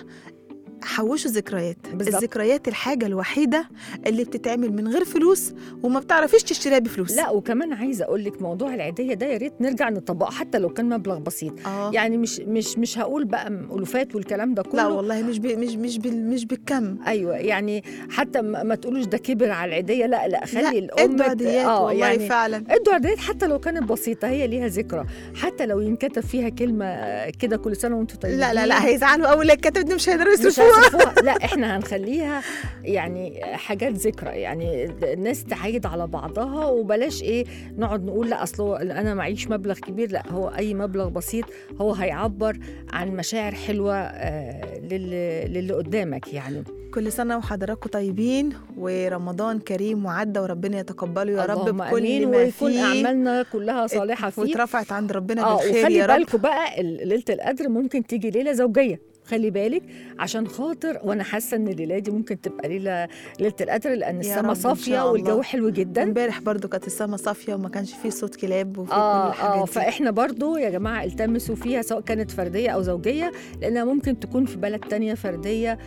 حوشوا ذكريات بالظبط. الذكريات الحاجة الوحيدة اللي بتتعمل من غير فلوس وما بتعرفيش تشتريها بفلوس لا وكمان عايزه اقول لك موضوع العيديه ده يا ريت نرجع نطبقه حتى لو كان مبلغ بسيط اه يعني مش مش مش هقول بقى الوفات والكلام ده كله لا والله مش بي مش مش بال مش بالكم ايوه يعني حتى ما ما تقولوش ده كبر على العيديه لا لا خلي لا الام ادوا عيديات اه والله يعني فعلا ادوا عيديات حتى لو كانت بسيطه هي ليها ذكرى حتى لو ينكتب فيها كلمه كده كل سنه وانتم طيبين لا لا لا هيزعلوا اول الكتب دي مش هيقدروا مش يصرفوها هيصرفوها لا احنا هنخليها يعني حاجات ذكرى يعني الناس تعيد على بعضها وبلاش ايه نقعد نقول لا اصله انا معيش مبلغ كبير لا هو اي مبلغ بسيط هو هيعبر عن مشاعر حلوه آه للي, للي قدامك يعني كل سنة وحضراتكم طيبين ورمضان كريم وعدى وربنا يتقبله يا رب اللهم بكل امين ما ويكون فيه اعمالنا كلها صالحه فيه واترفعت عند ربنا اه بالخير وخلي يا رب بالكم بقى ال- ليله القدر ممكن تيجي ليله زوجيه خلي بالك عشان خاطر وانا حاسه ان الليله دي ممكن تبقى ليله ليله القدر لان يا السماء رب إن صافيه شاء والجو الله. حلو جدا امبارح برضو كانت السما صافية وما كانش فيه صوت كلاب وفي كل اه الحاجات اه دي فاحنا برضو يا جماعه التمسوا فيها سواء كانت فرديه او زوجيه لانها ممكن تكون في بلد تانية فرديه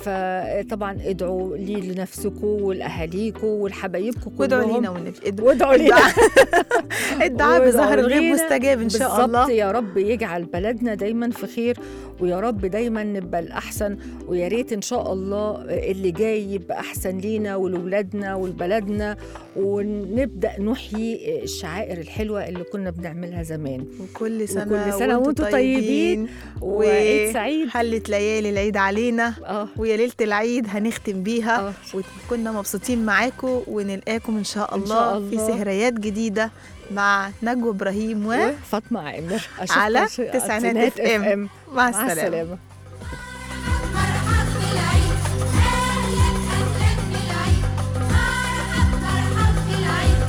فطبعا ادعوا لي لنفسكم ولاهاليكم ولحبايبكم وادعوا كلهم لينا والنبي ادعوا وادعوا لينا الدعاء- الدعاء بظهر وادعوا الغيب لينا. مستجاب ان شاء بالظبط الله يا رب يجعل بلدنا دايما في خير ويا رب دايما نبقى الاحسن ويا ريت ان شاء الله اللي جاي يبقى احسن لينا ولولادنا ولبلدنا ونبدا نحيي الشعائر الحلوه اللي كنا بنعملها زمان وكل سنة وكل سنة وانتم طيبين وعيد سعيد حلت ليالي العيد علينا اه ويا ليلة العيد هنختم بيها اه وكنا مبسوطين معاكم ونلقاكم إن شاء إن الله, شاء في الله. سهريات جديدة مع نجوى إبراهيم و وفاطمه عامر أشوفكم على ش- على تسعينات تسعينات FM. FM. مع مع السلامة السلامه مرحب بالعيد أهلا أهلا بالعيد مرحب مرحب بالعيد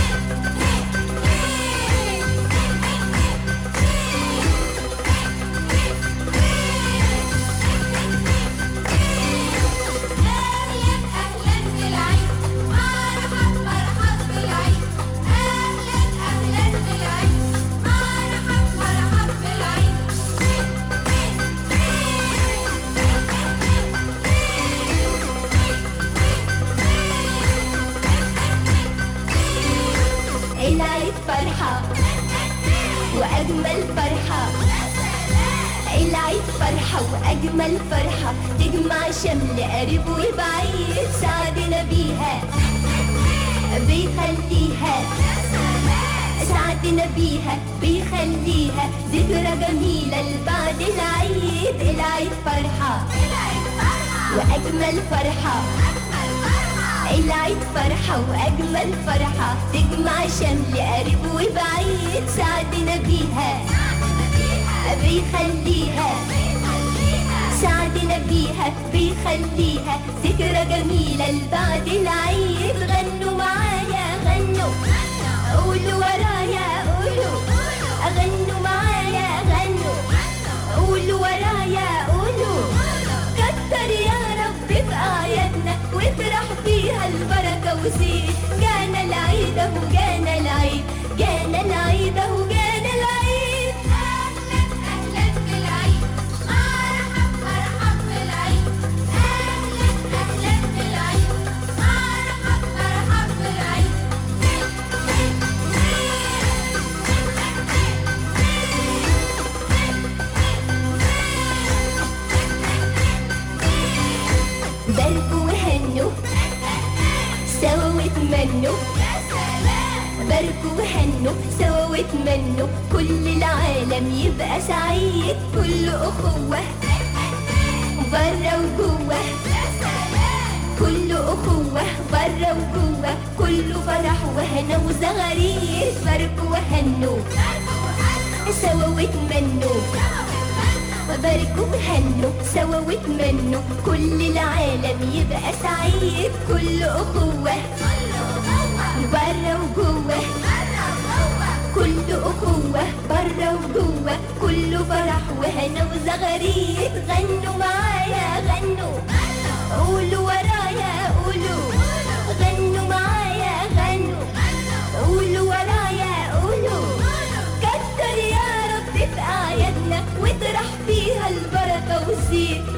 أهلا أهلا بالعيد مرحب مرحب بالعيد أهلا أهلا بالعيد مرحب مرحب بالعيد العيد فرحة وأجمل فرحة العيد فرحة وأجمل فرحة تجمع شمل قريب وبعيد سعدنا بيها بيخليها سعدنا بيها بيخليها ذكرى جميلة لبعد العيد العيد فرحة وأجمل فرحة العيد فرحة وأجمل فرحة تجمع شمل قريب وبعيد سعدنا بيها بيخليها سعدنا بيها بيخليها ذكرى جميلة لبعد العيد غنوا معايا غنوا قولوا ورايا قولوا غنوا معايا غنوا قولوا ورايا قولوا كتر يا رب في أعيادنا واطرح فيها البركة وزيد جانا العيد أهو جانا العيد جانا العيد أهو جانا العيد أهلا أهلا بالعيد مرحب مرحب بالعيد أهلا أهلا بالعيد مرحب مرحب بالعيد واتمنوا باركوا وهنوا سوا واتمنوا كل العالم يبقى سعيد كل أخوة برا وجوه كل أخوة برا وجوه كله فرح وهنا وزغاريد باركوا وهنوا سوا واتمنوا وباركوا وهنوا سوا واتمنوا كل العالم يبقى سعيد كل أخوة برا وجوه كل أخوة برا وجوه كله فرح وهنا وزغاريد غنوا معايا غنوا قولوا ورايا قولوا غنوا معايا غنوا قولوا ورايا قولوا كتر يا رب في أعيادنا واطرح فيها البركة والزين